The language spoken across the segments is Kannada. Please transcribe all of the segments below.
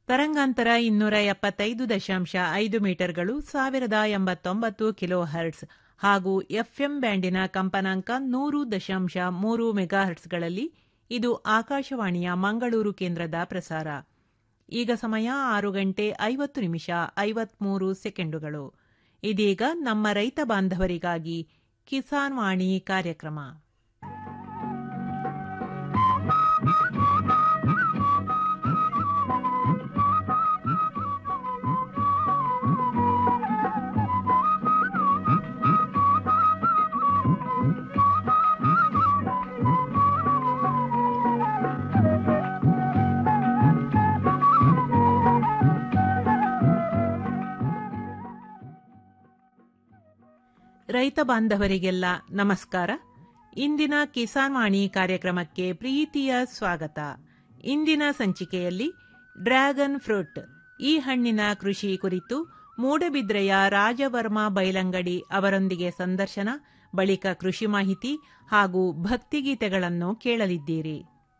ತರಂಗಾಂತರ ಇನ್ನೂರ ಎಪ್ಪತ್ತೈದು ದಶಾಂಶ ಐದು ಮೀಟರ್ಗಳು ಸಾವಿರದ ಎಂಬತ್ತೊಂಬತ್ತು ಕಿಲೋ ಹರ್ಟ್ಸ್ ಹಾಗೂ ಎಫ್ಎಂ ಬ್ಯಾಂಡಿನ ಕಂಪನಾಂಕ ನೂರು ದಶಾಂಶ ಮೂರು ಮೆಗಾಹರ್ಟ್ಸ್ಗಳಲ್ಲಿ ಇದು ಆಕಾಶವಾಣಿಯ ಮಂಗಳೂರು ಕೇಂದ್ರದ ಪ್ರಸಾರ ಈಗ ಸಮಯ ಆರು ಗಂಟೆ ಐವತ್ತು ನಿಮಿಷ ಐವತ್ಮೂರು ಸೆಕೆಂಡುಗಳು ಇದೀಗ ನಮ್ಮ ರೈತ ಬಾಂಧವರಿಗಾಗಿ ಕಿಸಾನ್ ವಾಣಿ ಕಾರ್ಯಕ್ರಮ ರೈತ ಬಾಂಧವರಿಗೆಲ್ಲ ನಮಸ್ಕಾರ ಇಂದಿನ ಕಿಸಾನ್ ವಾಣಿ ಕಾರ್ಯಕ್ರಮಕ್ಕೆ ಪ್ರೀತಿಯ ಸ್ವಾಗತ ಇಂದಿನ ಸಂಚಿಕೆಯಲ್ಲಿ ಡ್ರ್ಯಾಗನ್ ಫ್ರೂಟ್ ಈ ಹಣ್ಣಿನ ಕೃಷಿ ಕುರಿತು ಮೂಡಬಿದ್ರೆಯ ರಾಜವರ್ಮ ಬೈಲಂಗಡಿ ಅವರೊಂದಿಗೆ ಸಂದರ್ಶನ ಬಳಿಕ ಕೃಷಿ ಮಾಹಿತಿ ಹಾಗೂ ಭಕ್ತಿಗೀತೆಗಳನ್ನು ಕೇಳಲಿದ್ದೀರಿ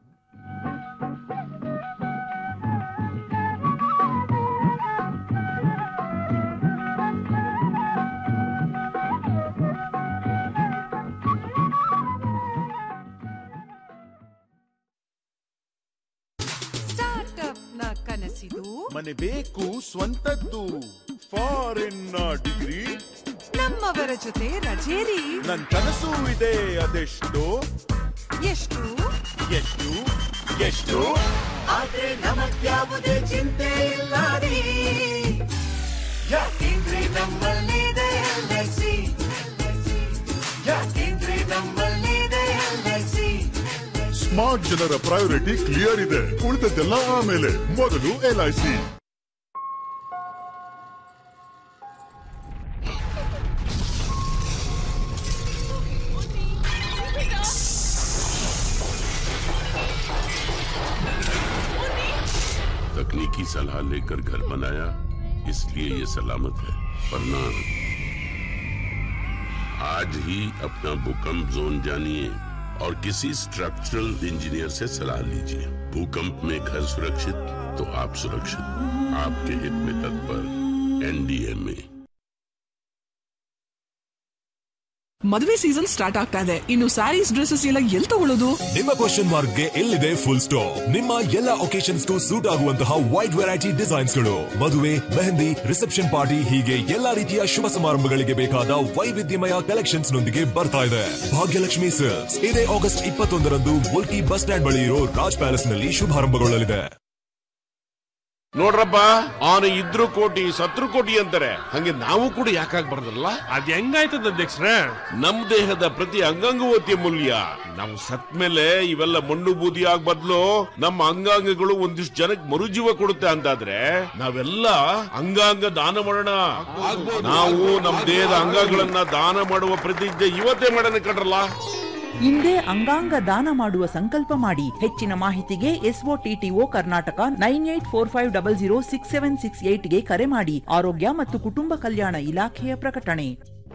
ಸ್ಟಾರ್ಟ್ಅಪ್ ನ ಕನಸಿದು ಮನೆ ಬೇಕು ಸ್ವಂತದ್ದು ಫಾರಿನ್ ಡಿಗ್ರಿ ನಮ್ಮವರ ಜೊತೆ ರಜೇರಿ ನನ್ ಕನಸು ಇದೆ ಅದೆಷ್ಟು ಎಷ್ಟು ಎಷ್ಟು ಎಷ್ಟು ಆದ್ರೆ ನಮಗ್ಯಾವುದೇ ಚಿಂತೆ ಇಲ್ಲ ರೀ ಯಾಕೆಂದ್ರೆ ನಮ್ಮಲ್ಲಿದೆ ಎಲ್ಐಸಿ ಯಾಕೆಂದ್ರೆ ನಮ್ಮಲ್ಲಿದೆ ಎಲ್ಐಸಿ ಸ್ಮಾರ್ಟ್ ಜನರ ಪ್ರಯಾರಿಟಿ ಕ್ಲಿಯರ್ ಇದೆ ಉಳಿದದ್ದೆಲ್ಲ ಆಮೇಲೆ ಮೊದಲು ಎಲ್ ಐ ಸಿ तकनीकी सलाह लेकर घर बनाया इसलिए ये सलामत है वरना आज ही अपना भूकंप जोन जानिए और किसी स्ट्रक्चरल इंजीनियर से सलाह लीजिए भूकंप में घर सुरक्षित तो आप सुरक्षित आपके हित में तत्पर एनडीएमए ಮದುವೆ ಸೀಸನ್ ಸ್ಟಾರ್ಟ್ ಆಗ್ತಾ ಇದೆ ಇನ್ನು ಸ್ಯಾರೀಸ್ ಡ್ರೆಸ್ಸಸ್ ಎಲ್ಲ ಎಲ್ಲಿ ತಗೊಳ್ಳೋದು ನಿಮ್ಮ ಕ್ವಶನ್ ಮಾರ್ಕ್ಗೆ ಎಲ್ಲಿದೆ ಫುಲ್ ಸ್ಟಾಪ್ ನಿಮ್ಮ ಎಲ್ಲ ಒಕೇಶನ್ಸ್ಗೂ ಸೂಟ್ ಆಗುವಂತಹ ವೈಡ್ ವೆರೈಟಿ ಡಿಸೈನ್ಸ್ಗಳು ಮದುವೆ ಮೆಹಂದಿ ರಿಸೆಪ್ಷನ್ ಪಾರ್ಟಿ ಹೀಗೆ ಎಲ್ಲಾ ರೀತಿಯ ಶುಭ ಸಮಾರಂಭಗಳಿಗೆ ಬೇಕಾದ ವೈವಿಧ್ಯಮಯ ಕಲೆಕ್ಷನ್ಸ್ ನೊಂದಿಗೆ ಬರ್ತಾ ಇದೆ ಭಾಗ್ಯಲಕ್ಷ್ಮಿ ಸಿಲ್ಕ್ಸ್ ಇದೇ ಆಗಸ್ಟ್ ಇಪ್ಪತ್ತೊಂದರಂದು ಮುಲ್ಕಿ ಬಸ್ ಸ್ಟ್ಯಾಂಡ್ ಬಳಿ ಇರೋ ರಾಜ್ ಪ್ಯಾಲೇಸ್ ನಲ್ಲಿ ಶುಭಾರಂಭಗೊಳ್ಳಲಿದೆ ನೋಡ್ರಪ್ಪ ಅವನು ಇದ್ರು ಕೋಟಿ ಸತ್ರು ಕೋಟಿ ಅಂತಾರೆ ಹಂಗೆ ನಾವು ಕೂಡ ಯಾಕಾಗ್ಬಾರ್ದಲ್ಲ ಅದ್ ಹೆಂಗಾಯ್ತದ ಅಧ್ಯಕ್ಷರೇ ನಮ್ ದೇಹದ ಪ್ರತಿ ಅಂಗಾಂಗವೂ ಅತ್ಯಮೂಲ್ಯ ನಾವು ಸತ್ ಮೇಲೆ ಇವೆಲ್ಲ ಮಣ್ಣು ಬೂದಿ ಆಗ್ ಬದ್ಲು ನಮ್ಮ ಅಂಗಾಂಗಗಳು ಒಂದಿಷ್ಟು ಜನಕ್ಕೆ ಮರುಜೀವ ಕೊಡುತ್ತೆ ಅಂತಾದ್ರೆ ನಾವೆಲ್ಲ ಅಂಗಾಂಗ ದಾನ ಮಾಡೋಣ ನಾವು ನಮ್ ದೇಹದ ಅಂಗಗಳನ್ನ ದಾನ ಮಾಡುವ ಪ್ರತಿಜ್ಞೆ ಇವತ್ತೇ ಮಾಡೋಣ ಕಣ್ರಲ್ಲ ಹಿಂದೆ ಅಂಗಾಂಗ ದಾನ ಮಾಡುವ ಸಂಕಲ್ಪ ಮಾಡಿ ಹೆಚ್ಚಿನ ಮಾಹಿತಿಗೆ S O T T O Karnataka nine eight four five double zero six seven six ಏಟ್ಗೆ ಕರೆ ಮಾಡಿ ಆರೋಗ್ಯ ಮತ್ತು ಕುಟುಂಬ ಕಲ್ಯಾಣ ಇಲಾಖೆಯ ಪ್ರಕಟಣೆ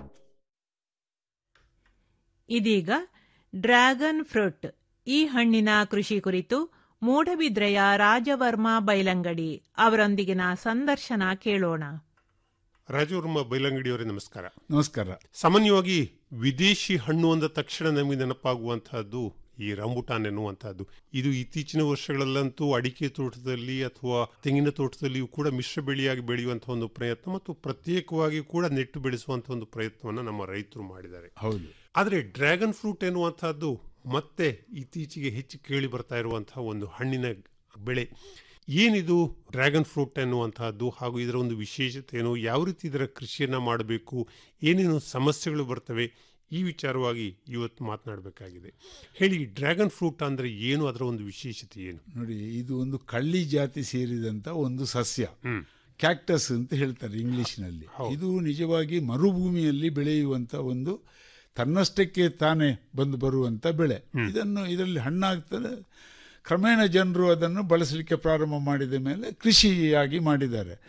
ಇದೀಗ ಡ್ರ್ಯಾಗನ್ ಫ್ರೂಟ್ ಈ ಹಣ್ಣಿನ ಕೃಷಿ ಕುರಿತು ಮೂಡಬಿದ್ರೆಯ ರಾಜವರ್ಮ ಬೈಲಂಗಡಿ ಅವರೊಂದಿಗಿನ ಸಂದರ್ಶನ ಕೇಳೋಣ ರಾಜವರ್ಮ ಬೈಲಂಗಡಿಯವರೇ ನಮಸ್ಕಾರ ನಮಸ್ಕಾರ ಸಾಮಾನ್ಯವಾಗಿ ವಿದೇಶಿ ಹಣ್ಣು ಅಂದ ತಕ್ಷಣ ನಮಗೆ ನೆನಪಾಗುವಂತಹದ್ದು ಈ ರಂಬುಟಾನ್ ಎನ್ನುವಂತಹದ್ದು ಇದು ಇತ್ತೀಚಿನ ವರ್ಷಗಳಲ್ಲಂತೂ ಅಡಿಕೆ ತೋಟದಲ್ಲಿ ಅಥವಾ ತೆಂಗಿನ ತೋಟದಲ್ಲಿಯೂ ಕೂಡ ಮಿಶ್ರ ಬೆಳೆಯಾಗಿ ಬೆಳೆಯುವಂತಹ ಒಂದು ಪ್ರಯತ್ನ ಮತ್ತು ಪ್ರತ್ಯೇಕವಾಗಿ ಕೂಡ ನೆಟ್ಟು ಬೆಳೆಸುವಂತಹ ಒಂದು ಪ್ರಯತ್ನವನ್ನು ನಮ್ಮ ರೈತರು ಮಾಡಿದ್ದಾರೆ ಹೌದು ಆದರೆ ಡ್ರ್ಯಾಗನ್ ಫ್ರೂಟ್ ಎನ್ನುವಂತಹದ್ದು ಮತ್ತೆ ಇತ್ತೀಚೆಗೆ ಹೆಚ್ಚು ಕೇಳಿ ಬರ್ತಾ ಇರುವಂತಹ ಒಂದು ಹಣ್ಣಿನ ಬೆಳೆ ಏನಿದು ಡ್ರ್ಯಾಗನ್ ಫ್ರೂಟ್ ಎನ್ನುವಂತಹದ್ದು ಹಾಗೂ ಇದರ ಒಂದು ವಿಶೇಷತೆ ಏನು ಯಾವ ರೀತಿ ಇದರ ಕೃಷಿಯನ್ನ ಮಾಡಬೇಕು ಏನೇನು ಸಮಸ್ಯೆಗಳು ಬರ್ತವೆ ಈ ವಿಚಾರವಾಗಿ ಇವತ್ತು ಮಾತನಾಡಬೇಕಾಗಿದೆ ಹೇಳಿ ಡ್ರ್ಯಾಗನ್ ಫ್ರೂಟ್ ಅಂದ್ರೆ ಏನು ಅದರ ಒಂದು ವಿಶೇಷತೆ ಏನು ನೋಡಿ ಇದು ಒಂದು ಕಳ್ಳಿ ಜಾತಿ ಸೇರಿದಂತ ಒಂದು ಸಸ್ಯ ಕ್ಯಾಕ್ಟಸ್ ಅಂತ ಹೇಳ್ತಾರೆ ಇಂಗ್ಲಿಷ್ನಲ್ಲಿ ಇದು ನಿಜವಾಗಿ ಮರುಭೂಮಿಯಲ್ಲಿ ಬೆಳೆಯುವಂತ ಒಂದು ತನ್ನಷ್ಟಕ್ಕೆ ತಾನೇ ಬಂದು ಬರುವಂತ ಬೆಳೆ ಇದನ್ನು ಇದರಲ್ಲಿ ಹಣ್ಣಾಗ್ತದೆ ಕ್ರಮೇಣ ಜನರು ಅದನ್ನು ಬಳಸಲಿಕ್ಕೆ ಪ್ರಾರಂಭ ಮಾಡಿದ ಮೇಲೆ ಕೃಷಿಯಾಗಿ ಮಾಡಿದ್ದಾರೆ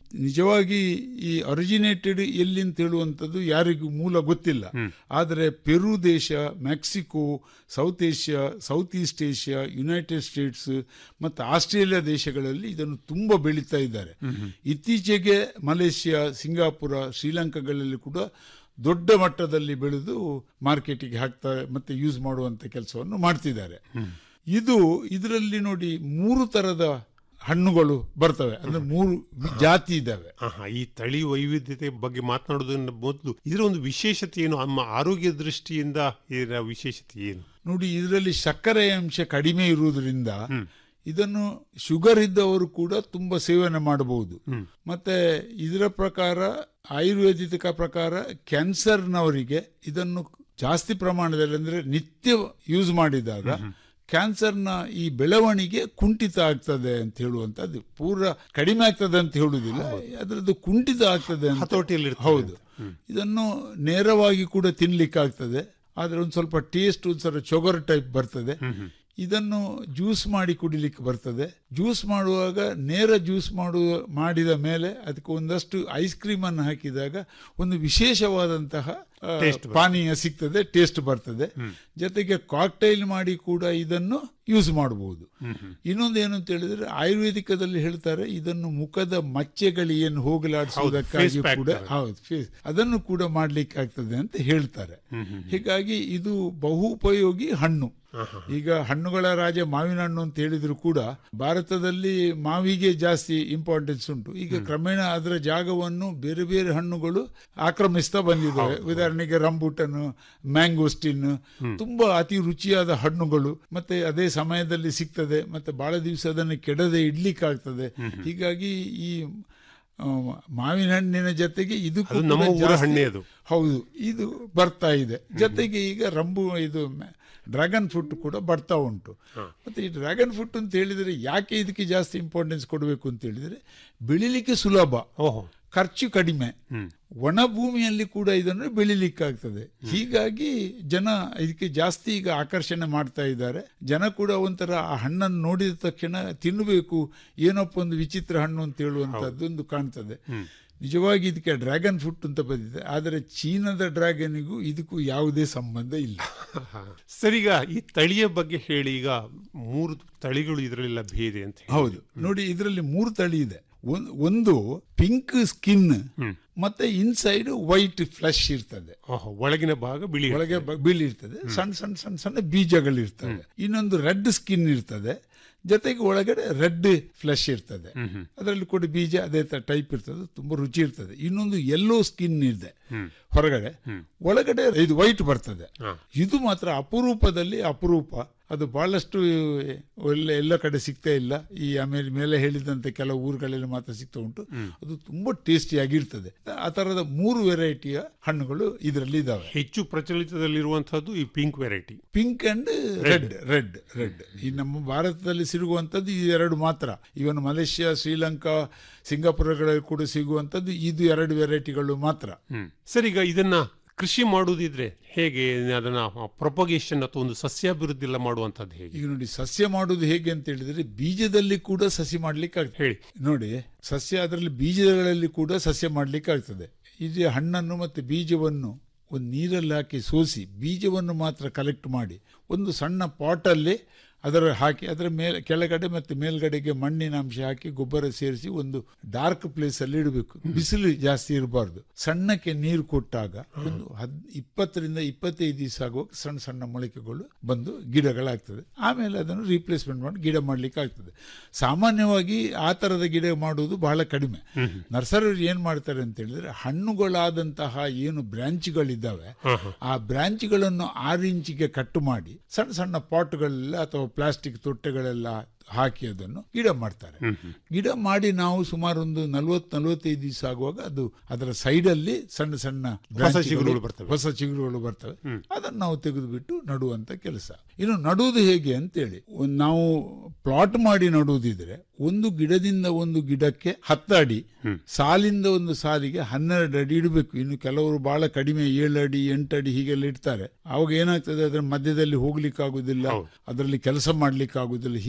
ನಿಜವಾಗಿ ಈ ಒರಿಜಿನೇಟೆಡ್ ಎಲ್ಲಿ ಅಂತ ಹೇಳುವಂಥದ್ದು ಯಾರಿಗೂ ಮೂಲ ಗೊತ್ತಿಲ್ಲ ಆದರೆ ಪೆರು ದೇಶ Mexico south Asia south east Asia United States ಮತ್ತು ಆಸ್ಟ್ರೇಲಿಯಾ ದೇಶಗಳಲ್ಲಿ ಇದನ್ನು ತುಂಬ ಬೆಳೀತಾ ಇದ್ದಾರೆ ಇತ್ತೀಚೆಗೆ ಮಲೇಷ್ಯಾ ಸಿಂಗಾಪುರ ಶ್ರೀಲಂಕಾಗಳಲ್ಲಿ ಕೂಡ ದೊಡ್ಡ ಮಟ್ಟದಲ್ಲಿ ಬೆಳೆದು ಮಾರ್ಕೆಟಿಗೆ ಹಾಕ್ತಾರೆ ಮತ್ತೆ ಯೂಸ್ ಮಾಡುವಂತ ಕೆಲಸವನ್ನು ಮಾಡ್ತಿದ್ದಾರೆ ಇದು ಇದರಲ್ಲಿ ನೋಡಿ ಮೂರು ತರದ ಹಣ್ಣುಗಳು ಬರ್ತವೆ ಅಂದ್ರೆ ಮೂರು ಜಾತಿ ಇದ್ದಾವೆ ಆಹಾ, ಈ ತಳಿ ವೈವಿಧ್ಯತೆ ಬಗ್ಗೆ ಮಾತನಾಡೋದನ್ನ ಮೊದಲು ಇದರ ಒಂದು ವಿಶೇಷತೆ ಏನು ನಮ್ಮ ಆರೋಗ್ಯ ದೃಷ್ಟಿಯಿಂದ ಇದರ ವಿಶೇಷತೆ ಏನು ನೋಡಿ ಇದರಲ್ಲಿ ಸಕ್ಕರೆ ಅಂಶ ಕಡಿಮೆ ಇರುವುದರಿಂದ ಇದನ್ನು ಶುಗರ್ ಇದ್ದವರು ಕೂಡ ತುಂಬಾ ಸೇವನೆ ಮಾಡಬಹುದು ಮತ್ತೆ ಇದರ ಪ್ರಕಾರ ಆಯುರ್ವೇದಿಕ ಪ್ರಕಾರ ಕ್ಯಾನ್ಸರ್ನವರಿಗೆ ಇದನ್ನು ಜಾಸ್ತಿ ಪ್ರಮಾಣದಲ್ಲಿ ಅಂದ್ರೆ ನಿತ್ಯ ಯೂಸ್ ಮಾಡಿದಾಗ ಕ್ಯಾನ್ಸರ್ನ ಈ ಬೆಳವಣಿಗೆ ಕುಂಠಿತ ಆಗ್ತದೆ ಅಂತ ಹೇಳುವಂತದ್ದು ಪೂರ ಕಡಿಮೆ ಆಗ್ತದೆ ಅಂತ ಹೇಳುವುದಿಲ್ಲ ಅದರದ್ದು ಕುಂಠಿತ ಆಗ್ತದೆ ಅಂತ ಹತೋಟಿಯಲ್ಲಿ ಇರ್ತದೆ ಹೌದು ಇದನ್ನು ನೇರವಾಗಿ ಕೂಡ ತಿನ್ಲಿಕ್ಕೆ ಆಗ್ತದೆ ಆದ್ರೆ ಒಂದು ಸ್ವಲ್ಪ ಟೇಸ್ಟ್ ಒಂದು ಸ್ವಲ್ಪ ಚೊಗರ್ ಟೈಪ್ ಬರ್ತದೆ ಇದನ್ನು ಜ್ಯೂಸ್ ಮಾಡಿ ಕುಡಿಲಿಕ್ಕೆ ಬರ್ತದೆ ಜ್ಯೂಸ್ ಮಾಡುವಾಗ ನೇರ ಜ್ಯೂಸ್ ಮಾಡುವ ಮಾಡಿದ ಮೇಲೆ ಅದಕ್ಕೆ ಒಂದಷ್ಟು ಐಸ್ ಕ್ರೀಮ್ ಅನ್ನು ಹಾಕಿದಾಗ ಒಂದು ವಿಶೇಷವಾದಂತಹ ಆ, Taste ಬರ್ತದೆ. ಪಾನೀಯ ಸಿಗ್ತದೆ ಟೇಸ್ಟ್ ಬರ್ತದೆ ಜೊತೆಗೆ ಕಾಕ್ಟೈಲ್ ಮಾಡಿ ಕೂಡ ಇದನ್ನು ಯೂಸ್ ಮಾಡಬಹುದು ಇನ್ನೊಂದು ಏನು ಅಂತ ಹೇಳಿದ್ರೆ ಆಯುರ್ವೇದಿಕದಲ್ಲಿ ಹೇಳ್ತಾರೆ ಇದನ್ನು ಮುಖದ ಮಚ್ಚೆಗಳು ಏನು ಹೋಗಲಾಡಿಸುವುದಕ್ಕಾಗಿ face pack ಕೂಡ ತರ. ಹೌದು ಫೇಸ್ ಅದನ್ನು ಕೂಡ ಮಾಡ್ಲಿಕ್ಕೆ ಆಗ್ತದೆ ಅಂತ ಹೇಳ್ತಾರೆ ಹೀಗಾಗಿ ಇದು ಬಹು ಉಪಯೋಗಿ ಹಣ್ಣು ಈಗ ಹಣ್ಣುಗಳ ರಾಜ ಮಾವಿನ ಹಣ್ಣು ಅಂತ ಹೇಳಿದ್ರು ಕೂಡ ಭಾರತದಲ್ಲಿ ಮಾವಿಗೆ ಜಾಸ್ತಿ ಇಂಪಾರ್ಟೆನ್ಸ್ ಉಂಟು ಈಗ ಕ್ರಮೇಣ ಅದರ ಜಾಗವನ್ನು ಬೇರೆ ಬೇರೆ ಹಣ್ಣುಗಳು ಆಕ್ರಮಿಸ್ತಾ ಬಂದಿದ್ದಾವೆ ಉದಾಹರಣೆಗೆ ರಂಬೂಟನ್ ಮ್ಯಾಂಗೋಸ್ಟಿನ್ ತುಂಬಾ ಅತಿ ರುಚಿಯಾದ ಹಣ್ಣುಗಳು ಮತ್ತೆ ಅದೇ ಸಮಯದಲ್ಲಿ ಸಿಗ್ತದೆ ಮತ್ತೆ ಬಹಳ ದಿವಸ ಅದನ್ನು ಕೆಡದೆ ಇಡ್ಲಿಕ್ಕಾಗ್ತದೆ ಹೀಗಾಗಿ ಈ ಆ, ಮಾವಿನ ಹಣ್ಣಿನ ಜೊತೆಗೆ ಇದು ಅದು ಕೂಡ ನಮ್ಮ ಊರ ಜಾಸ್ತಿ- ಹಣ್ಣೇ ಅದು. ಹೌದು ಇದು ಬರ್ತಾ ಇದೆ ಜೊತೆಗೆ ಈಗ ರಂಬು ಇದು ಡ್ರ್ಯಾಗನ್ ಫ್ರೂಟ್ ಕೂಡ ಬರ್ತಾ ಉಂಟು ಮತ್ತೆ ಈ ಡ್ರ್ಯಾಗನ್ ಫ್ರೂಟ್ ಅಂತ ಹೇಳಿದ್ರೆ ಯಾಕೆ ಇದಕ್ಕೆ ಜಾಸ್ತಿ ಇಂಪಾರ್ಟೆನ್ಸ್ ಕೊಡಬೇಕು ಅಂತ ಹೇಳಿದ್ರೆ ಬೆಳಿಲಿಕ್ಕೆ ಸುಲಭ ಖರ್ಚು ಕಡಿಮೆ ಒಣ ಭೂಮಿಯಲ್ಲಿ ಕೂಡ ಇದನ್ನು ಬೆಳಿಲಿಕ್ಕಾಗ್ತದೆ ಹೀಗಾಗಿ ಜನ ಇದಕ್ಕೆ ಜಾಸ್ತಿ ಈಗ ಆಕರ್ಷಣೆ ಮಾಡ್ತಾ ಇದ್ದಾರೆ ಜನ ಕೂಡ ಒಂಥರ ಆ ಹಣ್ಣನ್ನು ನೋಡಿದ ತಕ್ಷಣ ತಿನ್ನಬೇಕು ಏನಪ್ಪ ಒಂದು ವಿಚಿತ್ರ ಹಣ್ಣು ಅಂತ ಹೇಳುವಂತದ್ದು ಒಂದು ಕಾಣ್ತದೆ ನಿಜವಾಗಿ ಇದಕ್ಕೆ ಡ್ರ್ಯಾಗನ್ ಫ್ರೂಟ್ ಅಂತ ಬಂದಿದೆ ಆದರೆ ಚೀನಾದ ಡ್ರ್ಯಾಗನ್ಗೂ ಇದಕ್ಕೂ ಯಾವುದೇ ಸಂಬಂಧ ಇಲ್ಲ ಸರಿಗ ಈ ತಳಿಯ ಬಗ್ಗೆ ಹೇಳಿ ಈಗ ಮೂರು ತಳಿಗಳು ಇದರಲ್ಲೆಲ್ಲ ಭೇದ ಅಂತ ಹೇಳಿ. ಹೌದು ನೋಡಿ ಇದರಲ್ಲಿ ಮೂರು ತಳಿ ಇದೆ ಒಂದ್- ಒಂದು ಪಿಂಕ್ ಸ್ಕಿನ್ ಮತ್ತೆ ಇನ್ಸೈಡ್ ವೈಟ್ ಫ್ಲಶ್ ಇರ್ತದೆ ಆಹಾ, ಒಳಗಿನ ಭಾಗ ಬಿಳಿ ಒಳಗೆ ಬ- ಬಿಳಿ ಇರ್ತದೆ ಸಣ್ಣ ಸಣ್ಣ ಸಣ್ಣ ಸಣ್ಣ ಬೀಜಗಳು ಇರ್ತವೆ ಇನ್ನೊಂದು ರೆಡ್ ಸ್ಕಿನ್ ಇರ್ತದೆ ಜೊತೆಗೆ ಒಳಗಡೆ ರೆಡ್ ಫ್ಲೆಶ್ ಇರ್ತದೆ ಅದರಲ್ಲಿ ಕೂಡ ಬೀಜ ಅದೇ ಟೈಪ್ ಇರ್ತದೆ ತುಂಬಾ ರುಚಿ ಇರ್ತದೆ ಇನ್ನೊಂದು ಯೆಲ್ಲೋ ಸ್ಕಿನ್ ಇದೆ ಹೊರಗಡೆ ಒಳಗಡೆ ಇದು ವೈಟ್ ಬರ್ತದೆ ಇದು ಮಾತ್ರ ಅಪರೂಪದಲ್ಲಿ ಅಪರೂಪ ಅದು ಬಹಳಷ್ಟು ಎಲ್ಲ ಎಲ್ಲ ಕಡೆ ಸಿಗ್ತಾ ಇಲ್ಲ ಈ ಆಮೇಲೆ ಮೇಲೆ ಹೇಳಿದಂತೆ ಕೆಲವು ಊರುಗಳಲ್ಲಿ ಮಾತ್ರ ಸಿಗ್ತಾ ಉಂಟು ಅದು ತುಂಬಾ ಟೇಸ್ಟಿ ಆಗಿರ್ತದೆ ಆ ತರದ ಮೂರು ವೆರೈಟಿಯ ಹಣ್ಣುಗಳು ಇದರಲ್ಲಿ ಇದಾವೆ ಹೆಚ್ಚು ಪ್ರಚಲಿತದಲ್ಲಿರುವಂತಹದ್ದು ಈ pink variety pink and red red red ಈ ನಮ್ಮ ಭಾರತದಲ್ಲಿ ಸಿಗುವಂತದ್ದು ಈ ಎರಡು ಮಾತ್ರ ಇವನ್ ಮಲೇಷ್ಯಾ ಶ್ರೀಲಂಕಾ ಸಿಂಗಾಪುರಗಳಲ್ಲಿ ಕೂಡ ಸಿಗುವಂತದ್ದು ಇದು ಎರಡು ವೆರೈಟಿಗಳು ಮಾತ್ರ ಸರ್ ಈಗ ಇದನ್ನ ಕೃಷಿ ಮಾಡುವುದಿದ್ರೆ ಹೇಗೆ ಅದನ್ನ ಪ್ರೊಪಗೇಷನ್ ಅಥವಾ ಒಂದು ಸಸ್ಯಾಭಿವೃದ್ಧಿ ಎಲ್ಲ ಮಾಡುವಂತದ್ದು ಹೇಗೆ ಈಗ ನೋಡಿ ಸಸ್ಯ ಮಾಡುವುದು ಹೇಗೆ ಅಂತ ಹೇಳಿದ್ರೆ ಬೀಜದಲ್ಲಿ ಕೂಡ ಸಸಿ ಮಾಡ್ಲಿಕ್ಕೆ ಆಗ್ತದೆ ಹೇಳಿ ನೋಡಿ ಸಸ್ಯ ಅದರಲ್ಲಿ ಬೀಜಗಳಲ್ಲಿ ಕೂಡ ಸಸ್ಯ ಮಾಡ್ಲಿಕ್ಕೆ ಆಗ್ತದೆ ಇದು ಹಣ್ಣನ್ನು ಮತ್ತು ಬೀಜವನ್ನು ಒಂದು ನೀರಲ್ಲಿ ಹಾಕಿ ಸೋಸಿ ಬೀಜವನ್ನು ಮಾತ್ರ ಕಲೆಕ್ಟ್ ಮಾಡಿ ಒಂದು ಸಣ್ಣ ಪಾಟಲ್ಲಿ ಅದರ ಹಾಕಿ ಅದರ ಮೇಲೆ ಕೆಳಗಡೆ ಮತ್ತು ಮೇಲ್ಗಡೆಗೆ ಮಣ್ಣಿನ ಅಂಶ ಹಾಕಿ ಗೊಬ್ಬರ ಸೇರಿಸಿ ಒಂದು ಡಾರ್ಕ್ ಪ್ಲೇಸ್ ಅಲ್ಲಿ ಇಡಬೇಕು ಬಿಸಿಲು ಜಾಸ್ತಿ ಇರಬಾರ್ದು ಸಣ್ಣಕ್ಕೆ ನೀರು ಕೊಟ್ಟಾಗ ಒಂದು ಹದ್ ಇಪ್ಪತ್ತರಿಂದ ಇಪ್ಪತ್ತೈದು ದಿವಸ ಆಗುವಾಗ ಸಣ್ಣ ಸಣ್ಣ ಮೊಳಕೆಗಳು ಬಂದು ಗಿಡಗಳಾಗ್ತದೆ ಆಮೇಲೆ ಅದನ್ನು ರೀಪ್ಲೇಸ್ಮೆಂಟ್ ಮಾಡಿ ಗಿಡ ಮಾಡ್ಲಿಕ್ಕೆ ಆಗ್ತದೆ ಸಾಮಾನ್ಯವಾಗಿ ಆ ತರದ ಗಿಡ ಮಾಡುವುದು ಬಹಳ ಕಡಿಮೆ ನರ್ಸರಿ ಏನ್ ಮಾಡ್ತಾರೆ ಅಂತ ಹೇಳಿದ್ರೆ ಹಣ್ಣುಗಳಾದಂತಹ ಏನು ಬ್ರಾಂಚ್ಗಳಿದ್ದಾವೆ ಆ ಬ್ರಾಂಚ್ಗಳನ್ನು ಆರು ಇಂಚಿಗೆ ಕಟ್ ಮಾಡಿ ಸಣ್ಣ ಸಣ್ಣ ಪಾಟ್ಗಳೆಲ್ಲ ಅಥವಾ ಪ್ಲಾಸ್ಟಿಕ್ ತೊಟ್ಟೆಗಳೆಲ್ಲ ಹಾಕಿ ಅದನ್ನು ಗಿಡ ಮಾಡ್ತಾರೆ ಗಿಡ ಮಾಡಿ ನಾವು ಸುಮಾರು ಒಂದು ನಲ್ವತ್ ನಲ್ವತ್ತೈದು ದಿವಸ ಆಗುವಾಗ ಅದು ಅದರ ಸೈಡ್ ಅಲ್ಲಿ ಸಣ್ಣ ಸಣ್ಣ branchಗಳು, ಚಿಗುರುಗಳು ಬರ್ತವೆ. ಹೊಸ ಚಿಗುರುಗಳು ಬರ್ತವೆ ಅದನ್ನು ನಾವು ತೆಗೆದುಬಿಟ್ಟು ನಡುವಂತ ಕೆಲಸ ಇನ್ನು ನಡುವುದು ಹೇಗೆ ಅಂತೇಳಿ ಒಂದ್ ನಾವು ಪ್ಲಾಟ್ ಮಾಡಿ ನಡುವುದಿದ್ರೆ ಒಂದು ಗಿಡದಿಂದ ಒಂದು ಗಿಡಕ್ಕೆ ಹತ್ತು ಅಡಿ ಸಾಲಿಂದ ಒಂದು ಸಾಲಿಗೆ ಹನ್ನೆರಡು ಅಡಿ ಇಡಬೇಕು ಇನ್ನು ಕೆಲವರು ಬಹಳ ಕಡಿಮೆ ಏಳು ಅಡಿ ಎಂಟು ಅಡಿ ಹೀಗೆಲ್ಲ ಇಡ್ತಾರೆ ಅವಾಗ ಏನಾಗ್ತದೆ ಅದರ ಮಧ್ಯದಲ್ಲಿ ಹೋಗ್ಲಿಕ್ಕೆ ಆಗುದಿಲ್ಲ ಅದರಲ್ಲಿ ಕೆಲಸ ಮಾಡ್ಲಿಕ್ಕೆ ಆಗುದಿಲ್ಲ ಹೀಗಾಗಿ